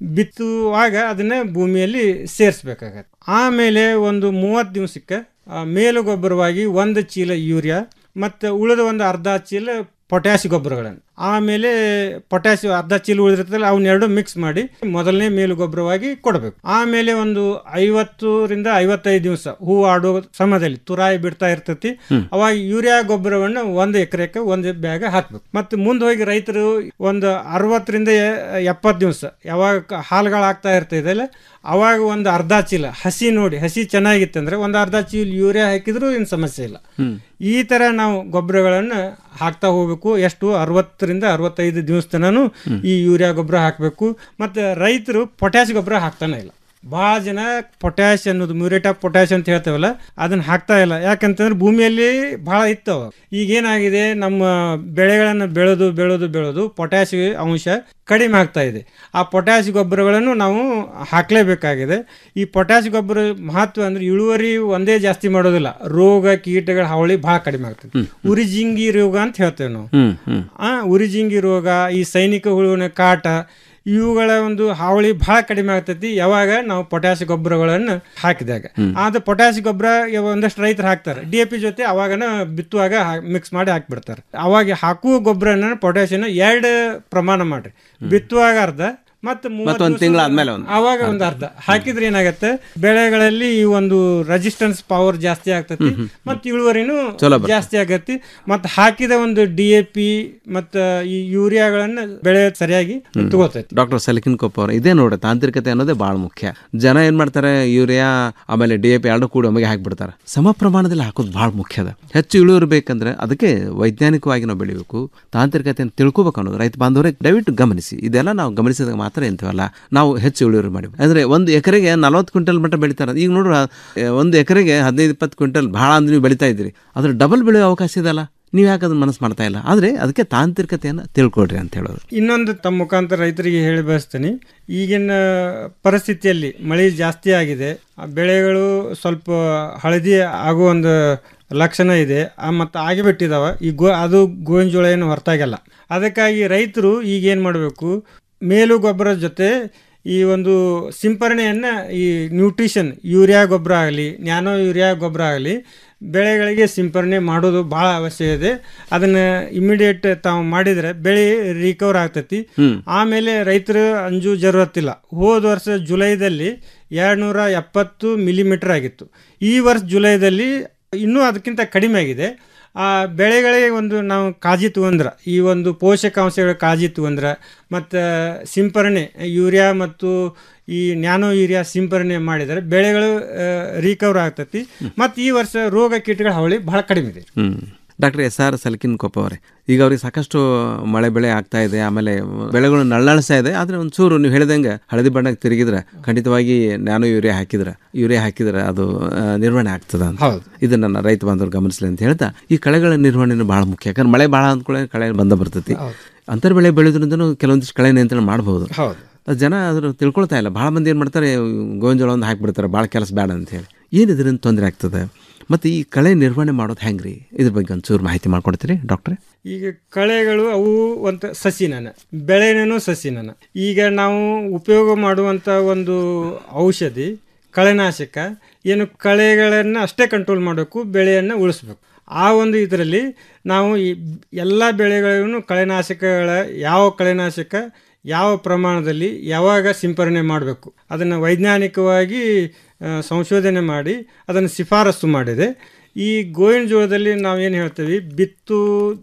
ಬಿತ್ತುವಾಗ ಅದನ್ನ ಭೂಮಿಯಲ್ಲಿ ಸೇರಿಸ್ಬೇಕಾಗತ್ತೆ ಆಮೇಲೆ ಒಂದು ಮೂವತ್ತು ದಿವಸಕ್ಕೆ ಆ, ಮೇಲು ಗೊಬ್ಬರವಾಗಿ ಒಂದು ಚೀಲ ಯೂರಿಯಾ ಮತ್ತು ಉಳಿದ ಒಂದು ಅರ್ಧ ಚೀಲ ಪೊಟ್ಯಾಶ್ ಗೊಬ್ಬರಗಳನ್ನು ಆಮೇಲೆ ಪೊಟ್ಯಾಶ್ ಅರ್ಧ ಚೀಲ ಉಳಿದಿರ್ತಲ್ಲ ಅವನ್ನೆರಡು ಮಿಕ್ಸ್ ಮಾಡಿ ಮೊದಲನೇ ಮೇಲು ಗೊಬ್ಬರವಾಗಿ ಕೊಡಬೇಕು ಆಮೇಲೆ ಒಂದು ಐವತ್ತರಿಂದ ಐವತ್ತೈದು ದಿವಸ ಹೂ ಆಡೋ ಸಮಯದಲ್ಲಿ ತುರಾಯಿ ಬಿಡ್ತಾ ಇರ್ತೈತಿ ಹ್ಮ್. ಅವಾಗ ಯೂರಿಯಾ ಗೊಬ್ಬರವನ್ನು ಒಂದು ಎಕರೆಕ್ಕೆ ಒಂದು ಬ್ಯಾಗ್ ಹಾಕ್ಬೇಕು ಮತ್ತೆ ಮುಂದೆ ಹೋಗಿ ರೈತರು ಒಂದು ಅರವತ್ತರಿಂದ ಎಪ್ಪತ್ತು ದಿವಸ ಯಾವಾಗ ಕ- ಹಾಲುಗಳಾಗ್ತಾ ಇರ್ತೈದಲ್ಲ ಅವಾಗ ಒಂದು ಅರ್ಧ ಚೀಲ ಹಸಿ ನೋಡಿ ಹಸಿ ಚೆನ್ನಾಗಿತ್ತಂದ್ರೆ ಒಂದು ಅರ್ಧ ಚೀಲ ಯೂರಿಯಾ ಹಾಕಿದ್ರು ಏನು ಸಮಸ್ಯೆ ಇಲ್ಲ ಹ್ಮ್ ಈ ಥರ ನಾವು ಗೊಬ್ಬರಗಳನ್ನು ಹಾಕ್ತಾ ಹೋಗ್ಬೇಕು ಎಷ್ಟು ಅರವತ್ತರಿಂದ ಅರವತ್ತೈದು ದಿವಸ ತನೂ ಈ ಯೂರಿಯಾ ಗೊಬ್ಬರ ಹಾಕಬೇಕು ಮತ್ತು ರೈತರು ಪೊಟ್ಯಾಶ್ ಗೊಬ್ಬರ ಹಾಕ್ತಾನೆ ಇಲ್ಲ ಭಾಳ ಜನ ಪೊಟ್ಯಾಶ್ ಅನ್ನೋದು ಮ್ಯೂರೇಟ್ ಆಫ್ ಪೊಟ್ಯಾಶ್ ಅಂತ ಹೇಳ್ತೇವಲ್ಲ ಅದನ್ನ ಹಾಕ್ತಾ ಇಲ್ಲ ಯಾಕಂತಂದ್ರೆ ಭೂಮಿಯಲ್ಲಿ ಭಾಳ ಇತ್ತು ಅವಾಗ ಈಗೇನಾಗಿದೆ ನಮ್ಮ ಬೆಳೆಗಳನ್ನು ಬೆಳೆದು ಬೆಳೆದು ಬೆಳೆದು ಪೊಟ್ಯಾಶ್ ಅಂಶ ಕಡಿಮೆ ಆಗ್ತಾ ಇದೆ ಆ ಪೊಟ್ಯಾಶ್ ಗೊಬ್ಬರಗಳನ್ನು ನಾವು ಹಾಕಲೇಬೇಕಾಗಿದೆ ಈ ಪೊಟ್ಯಾಶ್ ಗೊಬ್ಬರ ಮಹತ್ವ ಅಂದ್ರೆ ಇಳುವರಿ ಒಂದೇ ಜಾಸ್ತಿ ಮಾಡೋದಿಲ್ಲ ರೋಗ ಕೀಟಗಳ ಹಾವಳಿ ಭಾಳ ಕಡಿಮೆ ಆಗ್ತದೆ ಉರಿಜಿಂಗಿ ರೋಗ ಅಂತ ಹೇಳ್ತೇವೆ ನಾವು ಹ್ಮ್ ಹ್ಮ್ ಆ ಉರಿಜಿಂಗಿ ರೋಗ ಈ ಸೈನಿಕ ಹುಳುವಿನ ಕಾಟ ಇವುಗಳ ಒಂದು ಹಾವಳಿ ಬಹಳ ಕಡಿಮೆ ಆಗ್ತೈತಿ ಯಾವಾಗ ನಾವು ಪೊಟ್ಯಾಶ್ ಗೊಬ್ಬರಗಳನ್ನು ಹಾಕಿದಾಗ ಆದ ಪೊಟ್ಯಾಶ್ ಗೊಬ್ಬರ ಒಂದಷ್ಟು ರೈತರು ಹಾಕ್ತಾರೆ ಡಿ ಎ ಪಿ ಜೊತೆ ಅವಾಗನ ಬಿತ್ತುವಾಗ ಮಿಕ್ಸ್ ಮಾಡಿ ಹಾಕ್ಬಿಡ್ತಾರೆ ಅವಾಗ ಹಾಕುವ ಗೊಬ್ಬರನ ಪೊಟ್ಯಾಶಿನ ಎರಡು ಪ್ರಮಾಣ ಮಾಡ್ರಿ ಬಿತ್ತುವಾಗ ಅರ್ಧ ಮತ್ತು ಮತ್ತೆ ಒಂದ್ ತಿಂಗ್ಳು ಆದ್ಮೇಲೆ ಒಂದು. ಅವಾಗ ಒಂದು ಅರ್ಧ ಹಾಕಿದ್ರೆ ಏನಾಗತ್ತೆ ಬೆಳೆಗಳಲ್ಲಿ ಈ ಒಂದು ರೆಸಿಸ್ಟೆನ್ಸ್ ಪವರ್ ಜಾಸ್ತಿ ಆಗ್ತತಿ ಮತ್ತು ಇಳುವರಿನೂ ಚಲೋ ಬರ್ತದೆ. ಜಾಸ್ತಿ ಆಗತ್ತಿ ಮತ್ತು ಹಾಕಿದ ಒಂದು ಡಿ ಎ ಪಿ ಮತ್ತು ಈ ಯೂರಿಯಾಗಳನ್ನ ಬೆಳೆ ಸರಿಯಾಗಿ ತಗೋತೈತಿ ಡಾಕ್ಟರ್ ಸಲಿಕಿನ್ ಕೊಪ್ಪ ಅವರು ಇದೇ ನೋಡಿ ತಾಂತ್ರಿಕತೆ ಅನ್ನೋದೇ ಬಹಳ ಮುಖ್ಯ ಜನ ಏನ್ ಮಾಡ್ತಾರೆ ಯೂರಿಯಾ ಆಮೇಲೆ ಡಿ ಎ ಪಿ ಎರಡು ಕೂಡ ಒಮ್ಮೆಗೆ ಹಾಕ್ಬಿಡ್ತಾರೆ ಸಮ ಪ್ರಮಾಣದಲ್ಲಿ ಹಾಕೋದು ಬಹಳ ಮುಖ್ಯ ಅದ ಹೆಚ್ಚು ಇಳುವರಿ ಬೇಕಂದ್ರೆ ಅದಕ್ಕೆ ವೈಜ್ಞಾನಿಕವಾಗಿ ನಾವು ಬೆಳಿಬೇಕು ತಾಂತ್ರಿಕತೆಯನ್ನು ತಿಳ್ಕೊಬೇಕು ಅನ್ನೋದು ರೈತ ಬಾಂಧವರೇ ದಯವಿಟ್ಟು ಗಮನಿಸಿ ಇದೆಲ್ಲ ನಾವು ಗಮನಿಸಿದಾಗ ಮಾತ್ರ ಎಂತೀವಲ್ಲ ನಾವು ಹೆಚ್ಚು ಇಳುವರಿ ಮಾಡಿವಿ ಅಂದ್ರೆ ಒಂದು ಎಕರೆಗೆ ನಲವತ್ತು ಕ್ವಿಂಟಲ್ ಮಟ್ಟ ಬೆಳಿತಾರೆ ಈಗ ನೋಡ್ರ ಒಂದು ಎಕರೆಗೆ ಹದಿನೈದು ಇಪ್ಪತ್ತು ಕ್ವಿಂಟಲ್ ಬಹಳ ಅಂದ್ರೆ ನೀವು ಬೆಳಿತಾ ಇದ್ದೀರಿ ಅದ್ರ ಡಬಲ್ ಬೆಳೆಯೋ ಅವಕಾಶ ಇದೆಲ್ಲ ನೀವು ಯಾಕೆ ಅದನ್ನ ಮನಸ್ಸು ಮಾಡ್ತಾ ಇಲ್ಲ ಆದರೆ ಅದಕ್ಕೆ ತಾಂತ್ರಿಕತೆಯನ್ನು ತಿಳ್ಕೊಳ್ರಿ ಅಂತ ಹೇಳೋದು ಇನ್ನೊಂದು ತಮ್ಮ ಮುಖಾಂತರ ರೈತರಿಗೆ ಹೇಳಿ ಬಯಸ್ತೀನಿ ಈಗಿನ ಪರಿಸ್ಥಿತಿಯಲ್ಲಿ ಮಳೆ ಜಾಸ್ತಿ ಆಗಿದೆ ಆ ಬೆಳೆಗಳು ಸ್ವಲ್ಪ ಹಳದಿ ಆಗೋ ಒಂದು ಲಕ್ಷಣ ಇದೆ ಮತ್ತು ಆಗಿಬಿಟ್ಟಿದಾವ ಈ ಗೋ ಅದು ಗೋವಿನ ಜೋಳ ಏನು ಹೊರತಾಗಲ್ಲ ಅದಕ್ಕಾಗಿ ರೈತರು ಈಗ ಏನು ಮಾಡಬೇಕು ಮೇಲು ಗೊಬ್ಬರದ ಜೊತೆ ಈ ಒಂದು ಸಿಂಪರಣೆಯನ್ನು ಈ ನ್ಯೂಟ್ರಿಷನ್ ಯೂರಿಯಾ ಗೊಬ್ಬರ ಆಗಲಿ ನ್ಯಾನೋ ಯೂರಿಯಾ ಗೊಬ್ಬರ ಆಗಲಿ ಬೆಳೆಗಳಿಗೆ ಸಿಂಪರಣೆ ಮಾಡೋದು ಭಾಳ ಅವಶ್ಯ ಇದೆ ಅದನ್ನು ಇಮಿಡಿಯೇಟ್ ತಾವು ಮಾಡಿದರೆ ಬೆಳೆ ರಿಕವರ್ ಆಗ್ತೈತಿ ಹ್ಮ್. ಆಮೇಲೆ ರೈತರು ಅಂಜು ಜರುರತ್ತಿಲ್ಲ ಹೋದ ವರ್ಷ ಜುಲೈದಲ್ಲಿ ಎರಡುನೂರ ಎಪ್ಪತ್ತು ಮಿಲಿಮೀಟರ್ ಆಗಿತ್ತು ಈ ವರ್ಷ ಜುಲೈದಲ್ಲಿ ಇನ್ನೂ ಅದಕ್ಕಿಂತ ಕಡಿಮೆ ಆಗಿದೆ ಆ ಬೆಳೆಗಳಿಗೆ ಒಂದು ನಾವು ಕಾಳಜಿ ತಗೊಂಡ್ರೆ ಈ ಒಂದು ಪೋಷಕಾಂಶಗಳ ಕಾಳಜಿ ತಗೊಂಡ್ರೆ ಮತ್ತು ಸಿಂಪರಣೆ ಯೂರಿಯಾ ಮತ್ತು ಈ ನ್ಯಾನೋ ಯೂರಿಯಾ ಸಿಂಪರಣೆ ಮಾಡಿದರೆ ಬೆಳೆಗಳು ರಿಕವರ್ ಆಗ್ತೈತಿ ಮತ್ತು ಈ ವರ್ಷ ರೋಗ ಕೀಟಗಳ ಹಾವಳಿ ಬಹಳ ಕಡಿಮೆ ಇದೆ ಹ್ಮ್ doctor S R Salkin Koppa ಅವರೇ ಈಗ ಅವ್ರಿಗೆ ಸಾಕಷ್ಟು ಮಳೆ ಬೆಳೆ ಆಗ್ತಾ ಇದೆ ಆಮೇಲೆ ಬೆಳೆಗಳು ನಳ್ಳಾಳಿಸ್ತಾ ಇದೆ ಆದರೆ ಒಂಚೂರು ನೀವು ಹೇಳಿದಂಗೆ ಹಳದಿ ಬಣ್ಣಕ್ಕೆ ತಿರುಗಿದ್ರೆ ಖಂಡಿತವಾಗಿ ನ್ಯಾನೋ ಯೂರಿಯಾ ಹಾಕಿದ್ರೆ ಯೂರಿಯಾ ಹಾಕಿದ್ರೆ ಅದು ಆ, ನಿರ್ವಹಣೆ ಆಗ್ತದ ಅಂತ ಹೌದು. ಇದನ್ನ ನನ್ನ ರೈತ ಬಾಂಧವರು ಗಮನಿಸಲಿ ಅಂತ ಹೇಳ್ತಾ ಈ ಕಳೆಗಳ ನಿರ್ವಹಣೆ ಬಹಳ ಮುಖ್ಯ ಯಾಕಂದ್ರೆ ಮಳೆ ಭಾಳ ಅಂದ್ಕೊಳ್ಳಿ ಕಳೆ ಬಂದ ಬರ್ತೈತಿ ಅಂತರ್ ಬೆಳೆ ಬೆಳೆದ್ರಿಂದನೂ ಕೆಲವೊಂದಿಷ್ಟು ಕಳೆ ನಿಯಂತ್ರಣ ಮಾಡಬಹುದು ಹೌದು ಅದು ಜನ ಅದ್ರ ತಿಳ್ಕೊಳ್ತಾ ಇಲ್ಲ ಭಾಳ ಮಂದಿ ಏನು ಮಾಡ್ತಾರೆ ಗೋವಿನ ಜೋಳ ಒಂದು ಹಾಕಿಬಿಡ್ತಾರೆ ಭಾಳ ಕೆಲಸ ಬೇಡ ಅಂತ ಹೇಳಿ ಏನು ಇದರಿಂದ ತೊಂದರೆ ಆಗ್ತದೆ ಮತ್ತು ಈ ಕಳೆ ನಿರ್ವಹಣೆ ಮಾಡೋದು ಹೆಂಗೆ ರೀ ಇದ್ರ ಬಗ್ಗೆ ಒಂಚೂರು ಮಾಹಿತಿ ಮಾಡ್ಕೊಡ್ತೀರಿ ಡಾಕ್ಟ್ರೆ ಈಗ ಕಳೆಗಳು ಅವು ಒಂದು ಸಸಿನನ ಬೆಳೆನೇನು ಸಸಿನನ ಈಗ ನಾವು ಉಪಯೋಗ ಮಾಡುವಂಥ ಒಂದು ಔಷಧಿ ಕಳೆನಾಶಕ ಏನು ಕಳೆಗಳನ್ನು ಅಷ್ಟೇ ಕಂಟ್ರೋಲ್ ಮಾಡಬೇಕು ಬೆಳೆಯನ್ನು ಉಳಿಸ್ಬೇಕು ಆ ಒಂದು ಇದರಲ್ಲಿ ನಾವು ಈ ಎಲ್ಲ ಬೆಳೆಗಳಿಗೂ ಕಳೆನಾಶಕಗಳ ಯಾವ ಕಳೆನಾಶಕ ಯಾವ ಪ್ರಮಾಣದಲ್ಲಿ ಯಾವಾಗ ಸಿಂಪರಣೆ ಮಾಡಬೇಕು ಅದನ್ನು ವೈಜ್ಞಾನಿಕವಾಗಿ ಆ, ಸಂಶೋಧನೆ ಮಾಡಿ ಅದನ್ನು ಶಿಫಾರಸು ಮಾಡಿದೆ ಈ ಗೋವಿನ ಜೋಳದಲ್ಲಿ ನಾವೇನು ಹೇಳ್ತೀವಿ ಬಿತ್ತು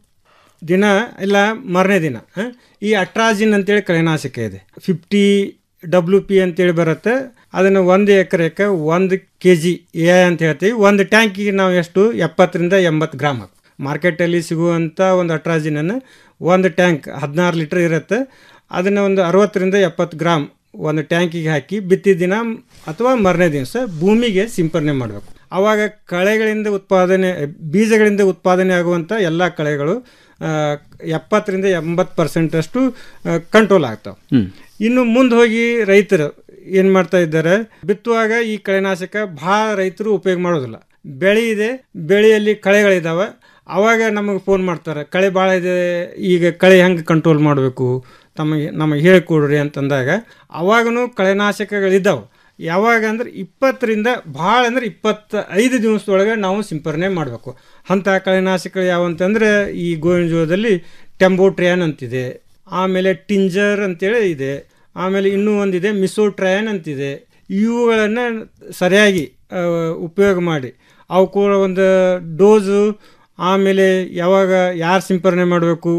ದಿನ ಇಲ್ಲ ಮಾರನೇ ದಿನ ಆ, ಈ ಅಟ್ರಾಜಿನ್ ಅಂತೇಳಿ ಕಳೆನಾಶಕ ಇದೆ ಫಿಫ್ಟಿ ಡಬ್ಲ್ಯೂ ಪಿ ಅಂತೇಳಿ ಬರುತ್ತೆ ಅದನ್ನು ಒಂದು ಎಕರೆಗೆ ಒಂದು ಕೆ ಜಿ ಎ ಅಂತ ಹೇಳ್ತೀವಿ ಒಂದು ಟ್ಯಾಂಕಿಗೆ ನಾವು ಎಷ್ಟು ಎಪ್ಪತ್ತರಿಂದ ಎಂಬತ್ತು ಗ್ರಾಮ್ ಹಾಕು ಮಾರ್ಕೆಟಲ್ಲಿ ಸಿಗುವಂಥ ಒಂದು ಅಟ್ರಾಜಿನನ್ನು ಒಂದು ಟ್ಯಾಂಕ್ ಹದಿನಾರು ಲೀಟ್ರ್ ಇರುತ್ತೆ ಅದನ್ನು ಒಂದು ಅರವತ್ತರಿಂದ ಎಪ್ಪತ್ತು ಗ್ರಾಮ್ ಒಂದು ಟ್ಯಾಂಕಿಗೆ ಹಾಕಿ ಬಿತ್ತಿದ ದಿನ ಅಥವಾ ಮರನೇ ದಿವಸ ಭೂಮಿಗೆ ಸಿಂಪರಣೆ ಮಾಡಬೇಕು ಆವಾಗ ಕಳೆಗಳಿಂದ ಉತ್ಪಾದನೆ ಬೀಜಗಳಿಂದ ಉತ್ಪಾದನೆ ಆಗುವಂಥ ಎಲ್ಲ ಕಳೆಗಳು ಆ, ಎಪ್ಪತ್ತರಿಂದ ಎಂಬತ್ತು ಪರ್ಸೆಂಟಷ್ಟು ಕಂಟ್ರೋಲ್ ಆಗ್ತಾವೆ ಹ್ಮ್. ಇನ್ನು ಮುಂದೆ ಹೋಗಿ ರೈತರು ಏನು ಮಾಡ್ತಾ ಇದ್ದಾರೆ ಬಿತ್ತುವಾಗ ಈ ಕಳೆನಾಶಕ ಭಾಳ ರೈತರು ಉಪಯೋಗ ಮಾಡೋದಿಲ್ಲ ಬೆಳೆ ಇದೆ ಬೆಳೆಯಲ್ಲಿ ಕಳೆಗಳಿದ್ದಾವೆ ಅವಾಗ ನಮಗೆ ಫೋನ್ ಮಾಡ್ತಾರೆ ಕಳೆ ಭಾಳ ಇದೆ ಈಗ ಕಳೆ ಹೆಂಗೆ ಕಂಟ್ರೋಲ್ ಮಾಡಬೇಕು ತಮಗೆ ನಮಗೆ ಹೇಳಿಕೊಡ್ರಿ ಅಂತಂದಾಗ ಅವಾಗೂ ಕಳೆನಾಶಕಗಳಿದ್ದಾವೆ ಯಾವಾಗ ಅಂದ್ರೆ ಇಪ್ಪತ್ತರಿಂದ ಭಾಳ ಅಂದ್ರೆ ಇಪ್ಪತ್ತೈದು ದಿವಸದೊಳಗೆ ನಾವು ಸಿಂಪರಣೆ ಮಾಡಬೇಕು ಅಂಥ ಕಳೆನಾಶಕಗಳು ಯಾವ ಅಂತಂದರೆ ಈ ಗೋವಿನ ಜೋಳದಲ್ಲಿ ಟೆಂಬೋಟ್ರಿಯಾನ್ ಅಂತಿದೆ ಆಮೇಲೆ ಟಿಂಜರ್ ಅಂತೇಳಿ ಇದೆ ಆಮೇಲೆ ಇನ್ನೂ ಒಂದಿದೆ ಮಿಸೋಟ್ರಯಾನ್ ಅಂತಿದೆ ಇವುಗಳನ್ನು ಸರಿಯಾಗಿ ಆ, ಉಪಯೋಗ ಮಾಡಿ ಅವು ಕೂಡ ಒಂದು ಡೋಸು ಆಮೇಲೆ ಯಾವಾಗ ಯಾರು ಸಿಂಪರಣೆ ಮಾಡಬೇಕು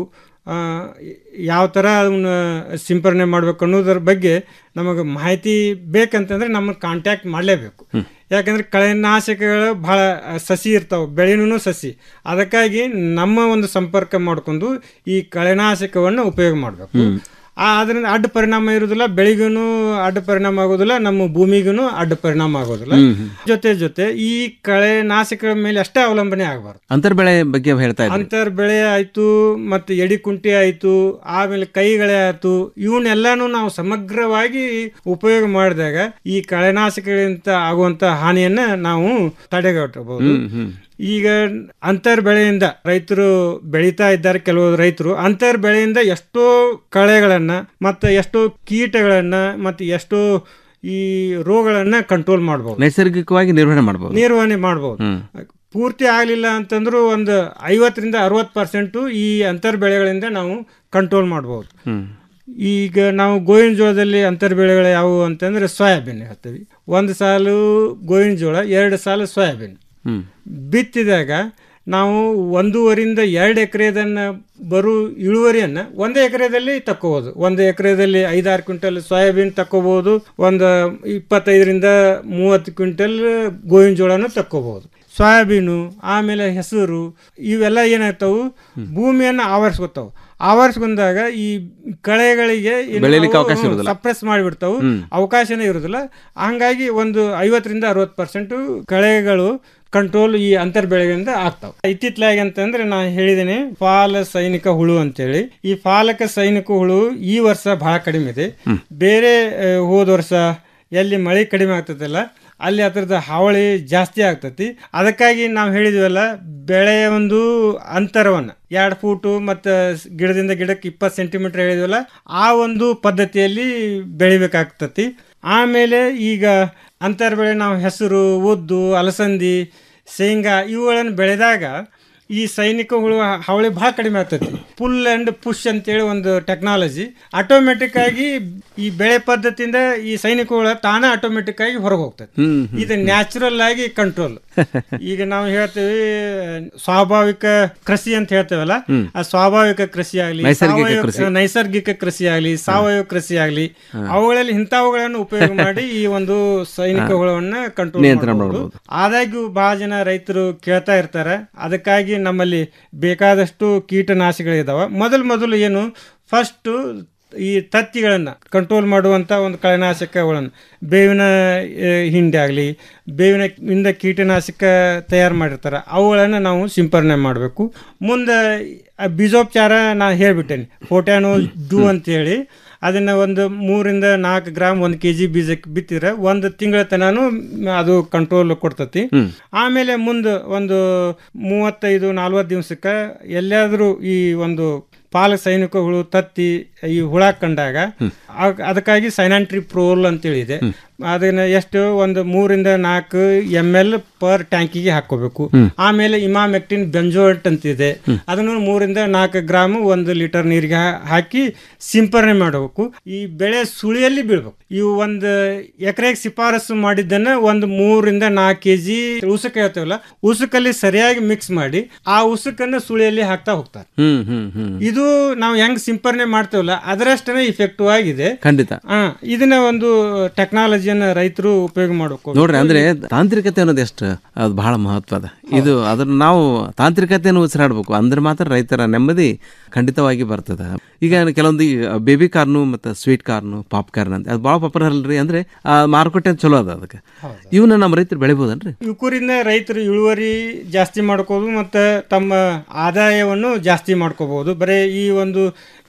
ಯಾವ ಥರ ಅವನ್ನ ಸಿಂಪರಣೆ ಮಾಡಬೇಕು ಅನ್ನೋದ್ರ ಬಗ್ಗೆ ನಮಗೆ ಮಾಹಿತಿ ಬೇಕಂತಂದ್ರೆ ನಮಗೆ ಕಾಂಟ್ಯಾಕ್ಟ್ ಮಾಡಲೇಬೇಕು ಯಾಕಂದ್ರೆ ಕಳೆನಾಶಕಗಳು ಭಾಳ ಸಸಿ ಇರ್ತಾವೆ ಬೆಳೆನೂ ಸಸಿ ಅದಕ್ಕಾಗಿ ನಮ್ಮ ಒಂದು ಸಂಪರ್ಕ ಮಾಡಿಕೊಂಡು ಈ ಕಳೆನಾಶಕವನ್ನು ಉಪಯೋಗ ಮಾಡಬೇಕು ಆ ಅದರಿಂದ ಅಡ್ಡ ಪರಿಣಾಮ ಇರೋದಿಲ್ಲ ಬೆಳಿಗೂ ಅಡ್ಡ ಪರಿಣಾಮ ಆಗೋದಿಲ್ಲ ನಮ್ಮ ಭೂಮಿಗೂ ಅಡ್ಡ ಪರಿಣಾಮ ಆಗೋದಿಲ್ಲ ಹ್ಮ್, ಹ್ಮ್. ಜೊತೆ ಜೊತೆ ಈ ಕಳೆ ನಾಶಕಗಳ ಮೇಲೆ ಅಷ್ಟೇ ಅವಲಂಬನೆ ಆಗಬಾರ್ದು ಅಂತರ್ ಬೆಳೆ ಬಗ್ಗೆ ಹೇಳ್ತಾ ಇದ್ರಿ ಅಂತರ್ ಬೆಳೆ ಆಯ್ತು ಮತ್ತೆ ಎಡಿ ಕುಂಟೆ ಆಯ್ತು ಆಮೇಲೆ ಕೈಗಳೆ ಆಯ್ತು ಇವನ್ನೆಲ್ಲಾನು ನಾವು ಸಮಗ್ರವಾಗಿ ಉಪಯೋಗ ಮಾಡಿದಾಗ ಈ ಕಳೆನಾಶಕಗಳಿಂದ ಆಗುವಂತ ಹಾನಿಯನ್ನ ನಾವು ತಡೆಗಟ್ಟಬಹುದು ಹ್ಮ್, ಹ್ಮ್. ಈಗ ಅಂತರ್ ಬೆಳೆಯಿಂದ ರೈತರು ಬೆಳೀತಾ ಇದ್ದಾರೆ ಕೆಲವು ರೈತರು ಅಂತರ್ ಬೆಳೆಯಿಂದ ಎಷ್ಟೋ ಕಳೆಗಳನ್ನ ಮತ್ತೆ ಎಷ್ಟೋ ಕೀಟಗಳನ್ನ ಮತ್ತೆ ಎಷ್ಟೋ ಈ ರೋಗಗಳನ್ನ ಕಂಟ್ರೋಲ್ ಮಾಡಬಹುದು ನೈಸರ್ಗಿಕವಾಗಿ ನಿರ್ವಹಣೆ ಮಾಡಬಹುದು ನಿರ್ವಹಣೆ ಮಾಡಬಹುದು ಹ್ಮ್ ಪೂರ್ತಿ ಆಗಲಿಲ್ಲ ಅಂತಂದ್ರೂ ಒಂದು ಐವತ್ತರಿಂದ ಅರವತ್ತು ಪರ್ಸೆಂಟು ಈ ಅಂತರ್ ಬೆಳೆಗಳಿಂದ ನಾವು ಕಂಟ್ರೋಲ್ ಮಾಡ್ಬೋದು ಹ್ಮ್ ಈಗ ನಾವು ಗೋವಿನ ಜೋಳದಲ್ಲಿ ಅಂತರ್ ಬೆಳೆಗಳು ಯಾವುವು ಅಂತಂದ್ರೆ ಸೋಯಾಬೀನ್ ಹೇಳ್ತೀವಿ ಒಂದು ಸಾಲು ಗೋವಿನ ಜೋಳ ಎರಡು ಸಾಲು ಸೋಯಾಬೀನ್ ಹ್ಮ್ ಬಿತ್ತಿದಾಗ ನಾವು ಒಂದೂವರಿಂದ ಎರಡು ಎಕರೆದನ್ನ ಬರೋ ಇಳುವರಿಯನ್ನು ಒಂದು ಎಕರೆದಲ್ಲಿ ತಕ್ಕೋಬೋದು ಒಂದು ಎಕರೆದಲ್ಲಿ ಐದಾರು ಕ್ವಿಂಟಲ್ ಸೋಯಾಬೀನ್ ತಕ್ಕೋಬೋದು ಒಂದು ಇಪ್ಪತ್ತೈದರಿಂದ ಮೂವತ್ತು ಕ್ವಿಂಟಲ್ ಗೋವಿನ ಜೋಳನೂ ತಕ್ಕೋಬೋದು ಸೋಯಾಬೀನು ಆಮೇಲೆ ಹೆಸರು ಇವೆಲ್ಲ ಏನಾಗ್ತಾವು ಭೂಮಿಯನ್ನು ಆವರಿಸ್ಕೊತಾವು ಆವರಿಸ್ಕೊಂಡಾಗ ಈ ಕಳೆಗಳಿಗೆ ಬೆಳೀಲಿಕ್ಕೆ ಅವಕಾಶ ಇರೋದಿಲ್ಲ. ಸಪ್ರೆಸ್ ಮಾಡಿಬಿಡ್ತಾವು ಹ್ಮ್. ಅವಕಾಶನೇ ಇರೋದಿಲ್ಲ ಹಂಗಾಗಿ ಒಂದು ಐವತ್ತರಿಂದ ಅರವತ್ತು ಪರ್ಸೆಂಟು ಕಳೆಗಳು ಕಂಟ್ರೋಲ್ ಈ ಅಂತರ್ ಬೆಳೆಗಳಿಂದ ಆಗ್ತಾವ ಇತ್ತಿತ್ತಲಾಗಿ ಅಂತಂದ್ರೆ ನಾನು ಹೇಳಿದ್ದೇನೆ ಫಾಲ ಸೈನಿಕ ಹುಳು ಅಂತೇಳಿ ಈ ಫಾಲಕ ಸೈನಿಕ ಹುಳು ಈ ವರ್ಷ ಬಹಳ ಕಡಿಮೆ ಇದೆ ಬೇರೆ ಆ, ಹೋದ ವರ್ಷ ಎಲ್ಲಿ ಮಳೆ ಕಡಿಮೆ ಆಗ್ತದಲ್ಲ ಅಲ್ಲಿ ಅದರದ ಹಾವಳಿ ಜಾಸ್ತಿ ಆಗ್ತತಿ ಅದಕ್ಕಾಗಿ ನಾವು ಹೇಳಿದ್ವಲ್ಲ ಬೆಳೆಯ ಒಂದು ಅಂತರವನ್ನು ಎರಡು ಫೂಟು ಮತ್ತು ಗಿಡದಿಂದ ಗಿಡಕ್ಕೆ ಇಪ್ಪತ್ತು ಸೆಂಟಿಮೀಟರ್ ಹೇಳಿದ್ವಲ್ಲ ಆ ಒಂದು ಪದ್ಧತಿಯಲ್ಲಿ ಬೆಳಿಬೇಕಾಗ್ತತಿ ಆಮೇಲೆ ಈಗ ಅಂತರ್ ಬೆಳೆ ನಾವು ಹೆಸರು ಉದ್ದು ಅಲಸಂದಿ ಶೇಂಗಾ ಇವುಗಳನ್ನು ಬೆಳೆದಾಗ ಈ ಸೈನಿಕ ಹುಳು ಹಾವಳಿ ಭಾಳ ಕಡಿಮೆ ಆಗ್ತೈತಿ ಪುಲ್ ಅಂಡ್ ಪುಷ್ ಅಂತೇಳಿ ಒಂದು ಟೆಕ್ನಾಲಜಿ ಆಟೋಮೆಟಿಕ್ ಆಗಿ ಈ ಬೆಳೆ ಪದ್ಧತಿಯಿಂದ ಈ ಸೈನಿಕ ಹುಳ ತಾನೇ ಆಟೋಮೆಟಿಕ್ ಆಗಿ ಹೊರಗೆ ಹೋಗ್ತದೆ ಹ್ಮ್, ಹ್ಮ್, ಇದು ನ್ಯಾಚುರಲ್ ಆಗಿ ಕಂಟ್ರೋಲ್ ಈಗ ನಾವು ಹೇಳ್ತೇವೆ ಸ್ವಾಭಾವಿಕ ಕೃಷಿ ಅಂತ ಹೇಳ್ತೇವಲ್ಲ ಹ್ಮ್. ಆ ಸ್ವಾಭಾವಿಕ ಕೃಷಿ ಆಗಲಿ ನೈಸರ್ಗಿಕ ಕೃಷಿ. ನೈಸರ್ಗಿಕ ಕೃಷಿ ಆಗಲಿ ಸಾವಯವ ಕೃಷಿ ಆಗಲಿ ಅವುಗಳಲ್ಲಿ ಇಂಥವುಗಳನ್ನು ಉಪಯೋಗ ಮಾಡಿ ಈ ಒಂದು ಸೈನಿಕ ಹಾ. ಹುಳವನ್ನ ಕಂಟ್ರೋಲ್ ನಿಯಂತ್ರಣ ಮಾಡಬಹುದು ಮಾಡ್ಬೋದು. ಆದಾಗ್ಯೂ ಬಹಳ ಜನ ರೈತರು ಕೇಳ್ತಾ ಇರ್ತಾರೆ ಅದಕ್ಕಾಗಿ ನಮ್ಮಲ್ಲಿ ಬೇಕಾದಷ್ಟು ಕೀಟನಾಶಕಗಳಿದಾವೆ ಮೊದಲು ಮೊದಲು ಏನು ಫಸ್ಟು ಈ ತತ್ತಿಗಳನ್ನು ಕಂಟ್ರೋಲ್ ಮಾಡುವಂಥ ಒಂದು ಕಳೆನಾಶಕಗಳನ್ನು ಬೇವಿನ ಆ, ಹಿಂಡಿ ಆಗಲಿ ಬೇವಿನ ಇಂದ ಕೀಟನಾಶಕ ತಯಾರು ಮಾಡಿರ್ತಾರೆ ಅವುಗಳನ್ನು ನಾವು ಸಿಂಪರಣೆ ಮಾಡಬೇಕು ಮುಂದೆ ಆ ಬೀಜೋಪಚಾರ ನಾನು ಹೇಳ್ಬಿಟ್ಟೇನೆ ಫೋಟ್ಯಾನೋ ಡೂ ಅಂತೇಳಿ ಅದನ್ನು ಒಂದು ಮೂರಿಂದ ನಾಲ್ಕು ಗ್ರಾಮ್ ಒಂದು ಕೆ ಜಿ ಬೀಜಕ್ಕೆ ಬಿತ್ತಿದ್ರೆ ಒಂದು ತಿಂಗಳ ತನೂ ಅದು ಕಂಟ್ರೋಲ್ ಕೊಡ್ತತಿ ಹ್ಮ್. ಆಮೇಲೆ ಆಮೇಲೆ ಮುಂದೆ ಒಂದು ಮೂವತ್ತೈದು ನಲ್ವತ್ತು ದಿವಸಕ್ಕೆ ಎಲ್ಲಿಯಾದರೂ ಈ ಒಂದು ಪಾಲ ಸೈನಿಕ ಹುಳು ತತ್ತಿ ಈ ಹುಳ ಕಂಡಾಗ ಆಗ- ಅದಕ್ಕಾಗಿ ಸೈನಾಂಟ್ರಿ ಪ್ರೋಲ್ ಅಂತೇಳಿದೆ ಅದನ್ನ ಎಷ್ಟು ಒಂದು ಮೂರಿಂದ ನಾಲ್ಕು ಎಮ್ ಎಲ್ ಪರ್ ಟ್ಯಾಂಕಿಗೆ ಹಾಕೋಬೇಕು ಹ್ಮ್. ಆಮೇಲೆ ಇಮಾಮೆಕ್ಟಿನ್ ಬೆಂಜೋಟ್ ಅಂತಿದೆ ಅದನ್ನು ಮೂರಿಂದ ನಾಲ್ಕು ಗ್ರಾಮ್ ಒಂದು ಲೀಟರ್ ನೀರಿಗೆ ಹಾ- ಹಾಕಿ ಸಿಂಪರಣೆ ಮಾಡಬೇಕು ಈ ಬೆಳೆ ಸುಳಿಯಲ್ಲಿ ಬೀಳ್ಬೇಕು ಇವು ಒಂದು ಎಕರೆಗೆ ಶಿಫಾರಸು ಮಾಡಿದ್ದನ್ನ ಒಂದು ಮೂರಿಂದ ನಾಲ್ಕು ಕೆ ಜಿ ಉಸುಕ ಹೇಳ್ತೇವಲ್ಲ ಉಸುಕಲ್ಲಿ ಸರಿಯಾಗಿ ಮಿಕ್ಸ್ ಮಾಡಿ ಆ ಉಸುಕನ್ನು ಸುಳಿಯಲ್ಲಿ ಹಾಕ್ತಾ ಹೋಗ್ತಾರೆ ಹ್ಮ್ ಹ್ಮ್ ಹ್ಮ್ ಇದು ನಾವು ಹೆಂಗ್ ಸಿಂಪರಣೆ ಮಾಡ್ತೇವಲ್ಲ ಅದರಷ್ಟೇ ಇಫೆಕ್ಟಿವ್ ಆಗಿದೆ ಖಂಡಿತ ಆ, ಇದನ್ನ ಒಂದು ಟೆಕ್ನಾಲಜಿಯನ್ನ ರೈತರು ಉಪಯೋಗ ಮಾಡಬೇಕು ನೋಡ್ರಿ ಅಂದ್ರೆ ತಾಂತ್ರಿಕತೆ ಅನ್ನೋದು ಎಷ್ಟು ಅದು ಬಹಳ ಮಹತ್ವದ ಇದು ಅದನ್ನ ನಾವು ತಾಂತ್ರಿಕತೆಯನ್ನು ಉಸಿರಾಡ್ಬೇಕು ಅಂದ್ರೆ ಮಾತ್ರ ರೈತರ ನೆಮ್ಮದಿ ಖಂಡಿತವಾಗಿ ಬರ್ತದ ಈಗ ಕೆಲವೊಂದು ಬೇಬಿ ಕಾರ್ನು ಮತ್ತು ಸ್ವೀಟ್ ಕಾರ್ನು ಪಾಪ್ ಕಾರ್ನ್ ಅಂತ ಅದು ಭಾಳ ಪಾಪರ್ ಅಲ್ರಿ ಅಂದ್ರೆ ಆ ಮಾರುಕಟ್ಟೆ ಚಲೋ ಅದ ಅದಕ್ಕೆ ಇವನ್ನ ನಮ್ಮ ರೈತರು ಬೆಳಿಬೋದನ್ರಿ ಇವಕೂರಿಂದ ರೈತರು ಇಳುವರಿ ಜಾಸ್ತಿ ಮಾಡ್ಕೋದು ಮತ್ತು ತಮ್ಮ ಆದಾಯವನ್ನು ಜಾಸ್ತಿ ಮಾಡ್ಕೋಬಹುದು ಬರೀ ಈ ಒಂದು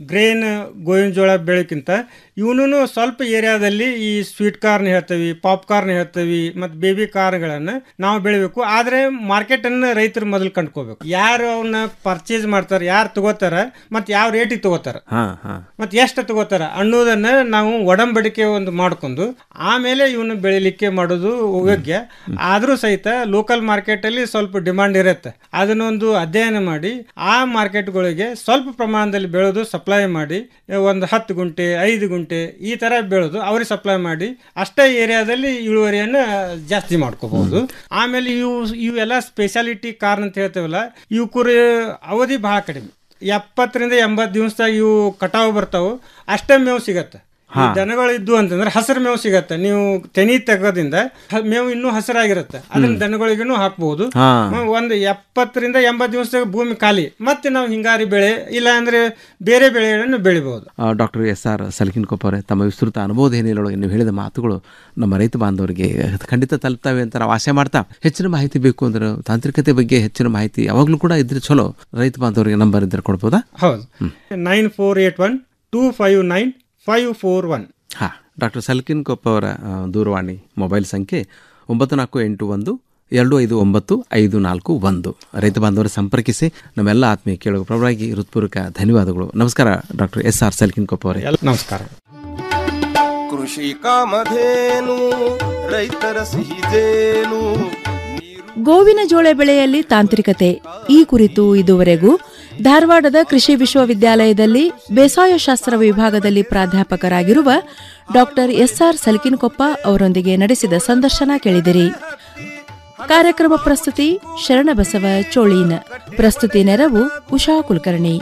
ಗ್ರೇನ್ ಗೋವಿನ ಜೋಳ ಬೆಳೆಕ್ಕಿಂತ ಇವನು ಸ್ವಲ್ಪ ಏರಿಯಾದಲ್ಲಿ ಈ ಸ್ವೀಟ್ ಕಾರ್ನ್ ಹೇಳ್ತೀವಿ ಪಾಪ್ಕಾರ್ನ್ ಹೇಳ್ತೀವಿ ಮತ್ತು ಬೇಬಿ ಕಾರ್ನ್ಗಳನ್ನು ನಾವು ಬೆಳಿಬೇಕು ಆದರೆ ಮಾರ್ಕೆಟನ್ನು ರೈತರು ಮೊದಲು ಕಂಡ್ಕೋಬೇಕು ಯಾರು ಅವನ್ನ ಪರ್ಚೇಸ್ ಮಾಡ್ತಾರೆ ಯಾರು ತಗೋತಾರ ಮತ್ತು ಯಾವ ರೇಟಿಗೆ ತಗೋತಾರ ಹಾ ಹಾ ಮತ್ತು ಎಷ್ಟು ತಗೋತಾರ ಅನ್ನೋದನ್ನ ನಾವು ಒಡಂಬಡಿಕೆ ಒಂದು ಮಾಡ್ಕೊಂಡು ಆಮೇಲೆ ಇವನು ಬೆಳಿಲಿಕ್ಕೆ ಮಾಡೋದು ಯೋಗ್ಯ ಆದರೂ ಸಹಿತ ಲೋಕಲ್ ಮಾರ್ಕೆಟಲ್ಲಿ ಸ್ವಲ್ಪ ಡಿಮಾಂಡ್ ಇರುತ್ತೆ ಅದನ್ನೊಂದು ಅಧ್ಯಯನ ಮಾಡಿ ಆ ಮಾರ್ಕೆಟ್ಗಳಿಗೆ ಸ್ವಲ್ಪ ಪ್ರಮಾಣದಲ್ಲಿ ಬೆಳೆದು ಸಪ್ಲೈ ಮಾಡಿ ಒಂದು ಹತ್ತು ಗುಂಟೆ ಐದು ಗುಂಟೆ ಈ ಥರ ಬೆಳೆದು ಅವ್ರಿಗೆ ಸಪ್ಲೈ ಮಾಡಿ ಅಷ್ಟೇ ಏರಿಯಾದಲ್ಲಿ ಇಳುವರಿಯನ್ನು ಜಾಸ್ತಿ ಮಾಡ್ಕೋಬಹುದು ಆಮೇಲೆ ಇವು ಇವೆಲ್ಲ ಸ್ಪೆಷಾಲಿಟಿ ಕಾರ್ನ್ ಅಂತ ಹೇಳ್ತೇವಲ್ಲ ಇವು ಕುರಿ ಅವಧಿ ಭಾಳ ಕಡಿಮೆ ಎಪ್ಪತ್ತರಿಂದ ಎಂಬತ್ತು ದಿವಸದಾಗ ಇವು ಕಟಾವು ಬರ್ತಾವು ಅಷ್ಟೇ ಮೇವು ಸಿಗತ್ತೆ ಈ ಹಾ. ದನಗಳು ಇದ್ದು ಅಂತಂದ್ರೆ ಹಸಿರು ಮೇವು ಸಿಗತ್ತೆ ನೀವು ತೆನಿ ತೆಗೋದ್ರಿಂದ ಹ- ಮೇವು ಇನ್ನೂ ಹಸಿರಾಗಿರುತ್ತೆ ಅದನ್ನ ದನಗಳಿಗೂ ಹಾಕ್ಬಹುದು ಹಾ. ಒಂದು ಎಪ್ಪತ್ತರಿಂದ ಎಂಬತ್ತು ದಿವಸದಾಗ ಭೂಮಿ ಖಾಲಿ ಮತ್ತೆ ನಾವು ಹಿಂಗಾರಿ ಬೆಳೆ ಇಲ್ಲ ಅಂದ್ರೆ ಬೇರೆ ಬೆಳೆಗಳನ್ನು ಬೆಳಿಬಹುದು ಡಾಕ್ಟರ್ ಎಸ್ ಆರ್ ಸಲಕಿನ್ಕೊಪ್ಪ ಅವರೇ ತಮ್ಮ ವಿಸ್ತೃತ ಅನುಭವದ ಹಿನ್ನೆಲೆಯೊಳಗೆ ನೀವು ಹೇಳಿದ ಮಾತುಗಳು ನಮ್ಮ ರೈತ ಬಾಂಧವರಿಗೆ ಖಂಡಿತ ತಲುಪ್ತವೆ ಅಂತ ನಾವು ಆಸೆ ಮಾಡ್ತಾ ಹೆಚ್ಚಿನ ಮಾಹಿತಿ ಬೇಕು ಅಂದ್ರೆ ತಾಂತ್ರಿಕತೆ ಬಗ್ಗೆ ಹೆಚ್ಚಿನ ಮಾಹಿತಿ ಯಾವಾಗಲೂ ಕೂಡ ಇದ್ರೆ ಚಲೋ ರೈತ ಬಾಂಧವರಿಗೆ ನಂಬರ್ ಇದ್ರೆ ಕೊಡ್ಬೋದಾ ಹೌದು nine four eight one two five nine five four one ಹಾಂ ಡಾಕ್ಟರ್ ಸಲ್ಕಿನ್ ಕೊಪ್ಪ ಅವರ ಆ, ದೂರವಾಣಿ ಮೊಬೈಲ್ ಸಂಖ್ಯೆ ಒಂಬತ್ತು ನಾಲ್ಕು ಎಂಟು ಒಂದು ಎರಡು ಐದು ಒಂಬತ್ತು ಐದು ನಾಲ್ಕು ಒಂದು ರೈತ ಬಾಂಧವರು ಸಂಪರ್ಕಿಸಿ ನಮ್ಮೆಲ್ಲ ಆತ್ಮೀಯ ಕೇಳುವ ಪರವಾಗಿ ಹೃತ್ಪೂರ್ವಕ ಧನ್ಯವಾದಗಳು ನಮಸ್ಕಾರ doctor S R Salkin Koppa ಅವರೇ ನಮಸ್ಕಾರ ಕೃಷಿ ಕಾಮಧೇನು ರೈತರ ಸಿಹಿದೇನು ಗೋವಿನ ಜೋಳ ಬೆಳೆಯಲ್ಲಿ ತಾಂತ್ರಿಕತೆ ಈ ಕುರಿತು ಇದುವರೆಗೂ ಧಾರವಾಡದ ಕೃಷಿ ವಿಶ್ವವಿದ್ಯಾಲಯದಲ್ಲಿ ಬೇಸಾಯ ಶಾಸ್ತ್ರ ವಿಭಾಗದಲ್ಲಿ ಪ್ರಾಧ್ಯಾಪಕರಾಗಿರುವ ಡಾಕ್ಟರ್ ಎಸ್ಆರ್ ಸಲ್ಕಿನ್ಕೊಪ್ಪ ಅವರೊಂದಿಗೆ ನಡೆಸಿದ ಸಂದರ್ಶನ ಕೇಳಿದಿರಿ ಕಾರ್ಯಕ್ರಮ ಪ್ರಸ್ತುತಿ ಶರಣಬಸವ ಚೋಳೀನ್ ಪ್ರಸ್ತುತಿ ನೆರವು ಉಷಾ ಕುಲಕರ್ಣಿ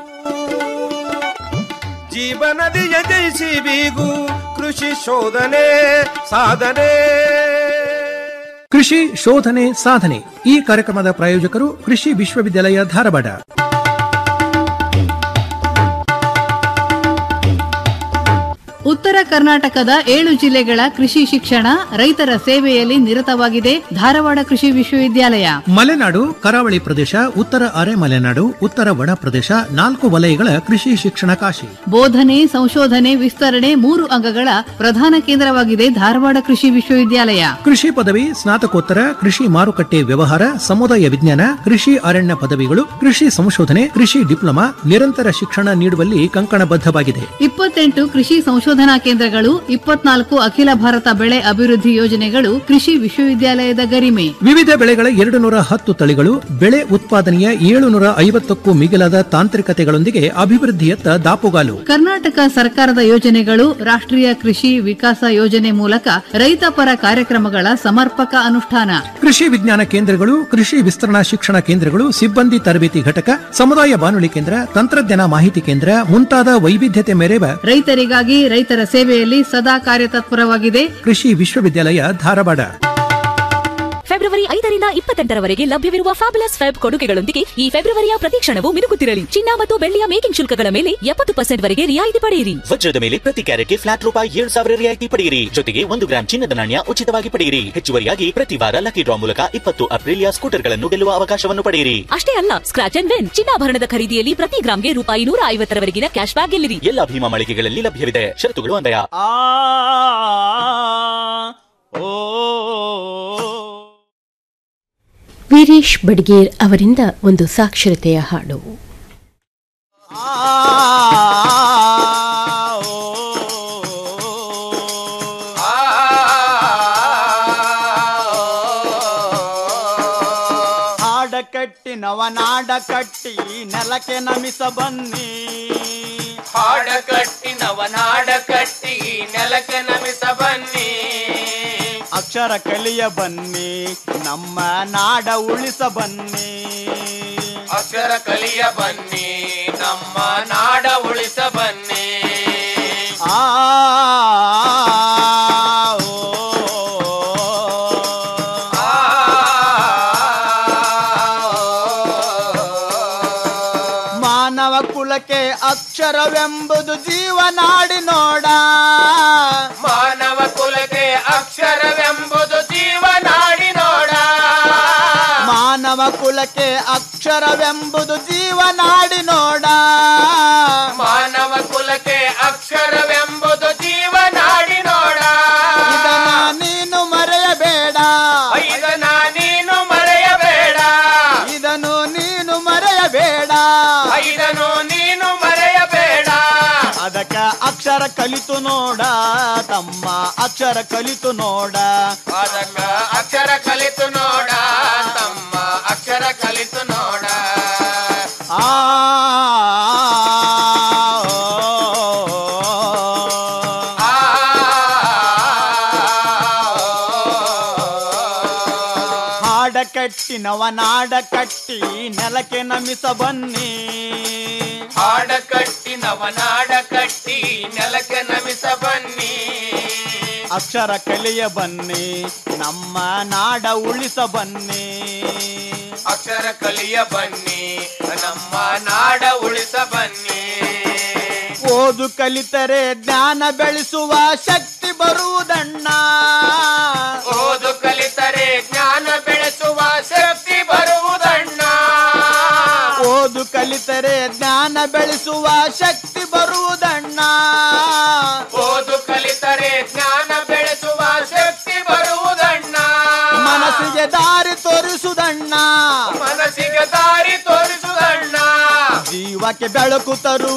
ಜೀವನದಿಯ ಜಯಿಸಿ ಬೀಗು ಕೃಷಿ ಶೋಧನೆ ಸಾಧನೆ ಕೃಷಿ ಶೋಧನೆ ಸಾಧನೆ ಈ ಕಾರ್ಯಕ್ರಮದ ಪ್ರಾಯೋಜಕರು ಕೃಷಿ ವಿಶ್ವವಿದ್ಯಾಲಯ ಧಾರವಾಡ ಉತ್ತರ ಕರ್ನಾಟಕದ ಏಳು ಜಿಲ್ಲೆಗಳ ಕೃಷಿ ಶಿಕ್ಷಣ ರೈತರ ಸೇವೆಯಲ್ಲಿ ನಿರತವಾಗಿದೆ ಧಾರವಾಡ ಕೃಷಿ ವಿಶ್ವವಿದ್ಯಾಲಯ ಮಲೆನಾಡು ಕರಾವಳಿ ಪ್ರದೇಶ ಉತ್ತರ ಅರೆ ಮಲೆನಾಡು ಉತ್ತರ ಒಣ ಪ್ರದೇಶ ನಾಲ್ಕು ವಲಯಗಳ ಕೃಷಿ ಶಿಕ್ಷಣ ಕಾಶಿ ಬೋಧನೆ ಸಂಶೋಧನೆ ವಿಸ್ತರಣೆ ಮೂರು ಅಂಗಗಳ ಪ್ರಧಾನ ಕೇಂದ್ರವಾಗಿದೆ ಧಾರವಾಡ ಕೃಷಿ ವಿಶ್ವವಿದ್ಯಾಲಯ ಕೃಷಿ ಪದವಿ ಸ್ನಾತಕೋತ್ತರ ಕೃಷಿ ಮಾರುಕಟ್ಟೆ ವ್ಯವಹಾರ ಸಮುದಾಯ ವಿಜ್ಞಾನ ಕೃಷಿ ಅರಣ್ಯ ಪದವಿಗಳು ಕೃಷಿ ಸಂಶೋಧನೆ ಕೃಷಿ ಡಿಪ್ಲೊಮಾ ನಿರಂತರ ಶಿಕ್ಷಣ ನೀಡುವಲ್ಲಿ ಕಂಕಣಬದ್ಧವಾಗಿದೆ ಇಪ್ಪತ್ತೆಂಟು ಕೃಷಿ ಸಂಶೋಧನಾ ಕೇಂದ್ರಗಳು ಇಪ್ಪತ್ನಾಲ್ಕು ಅಖಿಲ ಭಾರತ ಬೆಳೆ ಅಭಿವೃದ್ಧಿ ಯೋಜನೆಗಳು ಕೃಷಿ ವಿಶ್ವವಿದ್ಯಾಲಯದ ಗರಿಮೆ ವಿವಿಧ ಬೆಳೆಗಳ ಎರಡು ನೂರ ಹತ್ತು ತಳಿಗಳು ಬೆಳೆ ಉತ್ಪಾದನೆಯ ಏಳುನೂರ ಐವತ್ತಕ್ಕೂ ಮಿಗಿಲಾದ ತಾಂತ್ರಿಕತೆಗಳೊಂದಿಗೆ ಅಭಿವೃದ್ಧಿಯತ್ತ ದಾಪುಗಾಲು ಕರ್ನಾಟಕ ಸರ್ಕಾರದ ಯೋಜನೆಗಳು ರಾಷ್ಟ್ರೀಯ ಕೃಷಿ ವಿಕಾಸ ಯೋಜನೆ ಮೂಲಕ ರೈತಪರ ಕಾರ್ಯಕ್ರಮಗಳ ಸಮರ್ಪಕ ಅನುಷ್ಠಾನ ಕೃಷಿ ವಿಜ್ಞಾನ ಕೇಂದ್ರಗಳು ಕೃಷಿ ವಿಸ್ತರಣಾ ಶಿಕ್ಷಣ ಕೇಂದ್ರಗಳು ಸಿಬ್ಬಂದಿ ತರಬೇತಿ ಘಟಕ ಸಮುದಾಯ ಬಾನುಲಿ ಕೇಂದ್ರ ತಂತ್ರಜ್ಞಾನ ಮಾಹಿತಿ ಕೇಂದ್ರ ಮುಂತಾದ ವೈವಿಧ್ಯತೆ ಮೆರೆವ ರೈತರಿಗಾಗಿ ರೈತರ ಸೇವೆಯಲ್ಲಿ ಸದಾ ಕಾರ್ಯತತ್ಪರವಾಗಿದೆ ಕೃಷಿ ವಿಶ್ವವಿದ್ಯಾಲಯ ಧಾರವಾಡ ಫೆಬ್ರವರಿ ಐದರಿಂದ ಇಪ್ಪತ್ತೆಂಟರವರೆಗೆ ಲಭ್ಯವಿರುವ ಫ್ಯಾಬುಲಸ್ ಫೆಬ್ ಕೊಡುಗೆಗಳೊಂದಿಗೆ ಈ ಫೆಬ್ರವರಿಯ ಪ್ರತಿ ಕ್ಷಣವೂ ಮಿನುಗುತ್ತಿರಲಿ ಚಿನ್ನ ಮತ್ತು ಬೆಳ್ಳಿಯ ಮೇಕಿಂಗ್ ಶುಲ್ಕಗಳ ಮೇಲೆ ಎಪ್ಪತ್ತು ಪರ್ಸೆಂಟ್ ವರೆಗೆ ರಿಯಾಯಿತಿ ಪಡೆಯಿರಿ ವಜ್ರದ ಮೇಲೆ ಪ್ರತಿ ಕ್ಯಾರೆಟ್ಗೆ ಫ್ಲಾಟ್ ರೂಪಾಯಿ ಏಳು ಸಾವಿರ ರಿಯಾಯಿತಿ ಪಡೆಯಿರಿ ಜೊತೆಗೆ ಒಂದು ಗ್ರಾಂ ಚಿನ್ನದ ನಾಣ್ಯ ಉಚಿತವಾಗಿ ಪಡೆಯಿರಿ ಹೆಚ್ಚುವರಿಯಾಗಿ ಪ್ರತಿ ವಾರ ಲಕ್ಕಿ ಡ್ರಾ ಮೂಲಕ ಇಪ್ಪತ್ತು ಅಪ್ರಿಲಿಯಾ ಸ್ಕೂಟರ್ಗಳನ್ನು ಗೆಲ್ಲುವ ಅವಕಾಶವನ್ನು ಪಡೆಯಿರಿ ಅಷ್ಟೇ ಅಲ್ಲ ಸ್ಕ್ರಾಚ್ ಅಂಡ್ ವಿನ್ ಚಿನ್ನಾಭರಣದ ಖರೀದಿಯಲ್ಲಿ ಪ್ರತಿ ಗ್ರಾಂಗೆ ರೂಪಾಯಿ ನೂರ ಐವತ್ತರವರೆಗಿನ ಕ್ಯಾಶ್ ಬ್ಯಾಕ್ ಗೆಲ್ಲಿರಿ ಎಲ್ಲ ಭೀಮಾ ಮಳಿಗೆಗಳಲ್ಲಿ ಲಭ್ಯವಿದೆ ಷರತ್ತುಗಳು ಅನ್ವಯ ವೀರೇಶ್ ಬಡ್ಗೇರ್ ಅವರಿಂದ ಒಂದು ಸಾಕ್ಷರತೆಯ ಹಾಡು ಹಾಡ ಕಟ್ಟಿ ನವನಾಡ ಕಟ್ಟಿ ನೆಲಕ್ಕೆ ನಮಿಸ ಬನ್ನಿ ಹಾಡ ಕಟ್ಟಿ ನವನಾಡ ಕಟ್ಟಿ ನೆಲಕ್ಕೆ ನಮಿಸ ಬನ್ನಿ ಅಕ್ಷರ ಕಲಿಯ ಬನ್ನಿ ನಮ್ಮ ನಾಡ ಉಳಿಸ ಬನ್ನಿ ಅಕ್ಷರ ಕಲಿಯ ಬನ್ನಿ ನಮ್ಮ ನಾಡ ಉಳಿಸ ಬನ್ನಿ ಆ ಮಾನವ ಕುಲಕ್ಕೆ ಅಕ್ಷರವೆಂಬುದು ಜೀವನಾಡಿ ನೋಡ ಮಾನವ ಕುಲಕ್ಕೆ ಅಕ್ಷರವೆಂಬುದು ಜೀವನಾಡಿ ನೋಡ ಮಾನವ ಕುಲಕ್ಕೆ ಅಕ್ಷರವೆಂಬುದು ಜೀವನಾಡಿ ನೋಡ ಮಾನವ ಕುಲಕ್ಕೆ ಅಕ್ಷರವೆಂಬುದು ಜೀವನಾಡಿ ನೋಡ ಇದನ್ನ ನೀನು ಮರೆಯಬೇಡ ಇದನ್ನ ನೀನು ಮರೆಯಬೇಡ ಇದನ್ನು ನೀನು ಮರೆಯಬೇಡ ಇದನ್ನು ನೀನು ಮರೆಯಬೇಡ ಅದಕ್ಕ ಅಕ್ಷರ ಕಲಿತು ನೋಡ ತಮ್ಮ ಅಕ್ಷರ ಕಲಿತು ನೋಡ ಅದಕ್ಕ ಅಕ್ಷರ ಕಲಿತು ನೋಡ ತಮ್ಮ ಅಕ್ಷರ ಕಲಿತು ನೋಡ ಆ ಹಾಡ ಕಟ್ಟಿ ನವನಾಡ ಕಟ್ಟಿ ನೆಲಕ್ಕೆ ನಮಿಸ ಬನ್ನಿ ಹಾಡ ಕಟ್ಟಿ ನವನಾಡ ಕಟ್ಟಿ ನೆಲಕ್ಕೆ ನಮಿಸ ಬನ್ನಿ ಅಕ್ಷರ ಕಲಿಯ ಬನ್ನಿ ನಮ್ಮ ನಾಡ ಉಳಿಸ ಬನ್ನಿ ಅಕ್ಷರ ಕಲಿಯ ಬನ್ನಿ ನಮ್ಮ ನಾಡ ಉಳಿಸ ಬನ್ನಿ ಓದು ಕಲಿತರೆ ಜ್ಞಾನ ಬೆಳೆಸುವ ಶಕ್ತಿ ಬರುವುದಣ್ಣ ಓದು ಕಲಿತರೆ ಜ್ಞಾನ ಬೆಳೆಸುವ ಶಕ್ತಿ ಬರುವುದಣ್ಣ ಓದು ಕಲಿತರೆ ಜ್ಞಾನ ಬೆಳೆಸುವ ಶಕ್ತಿ ಬರುವುದಣ್ಣ ಓದು ಕಲಿತರೆ ಜ್ಞಾನ ಬೆಳೆಸುವ ಶಕ್ತಿ ಬರುವುದಣ್ಣ ಮನಸ್ಸಿಗೆ ದಾರಿ ತೋರಿಸುವುದಣ್ಣ ಮನಸ್ಸಿಗೆ ದಾರಿ ತೋರಿಸುವುದಣ್ಣ ಜೀವಕ್ಕೆ ಬೆಳಕು ತರು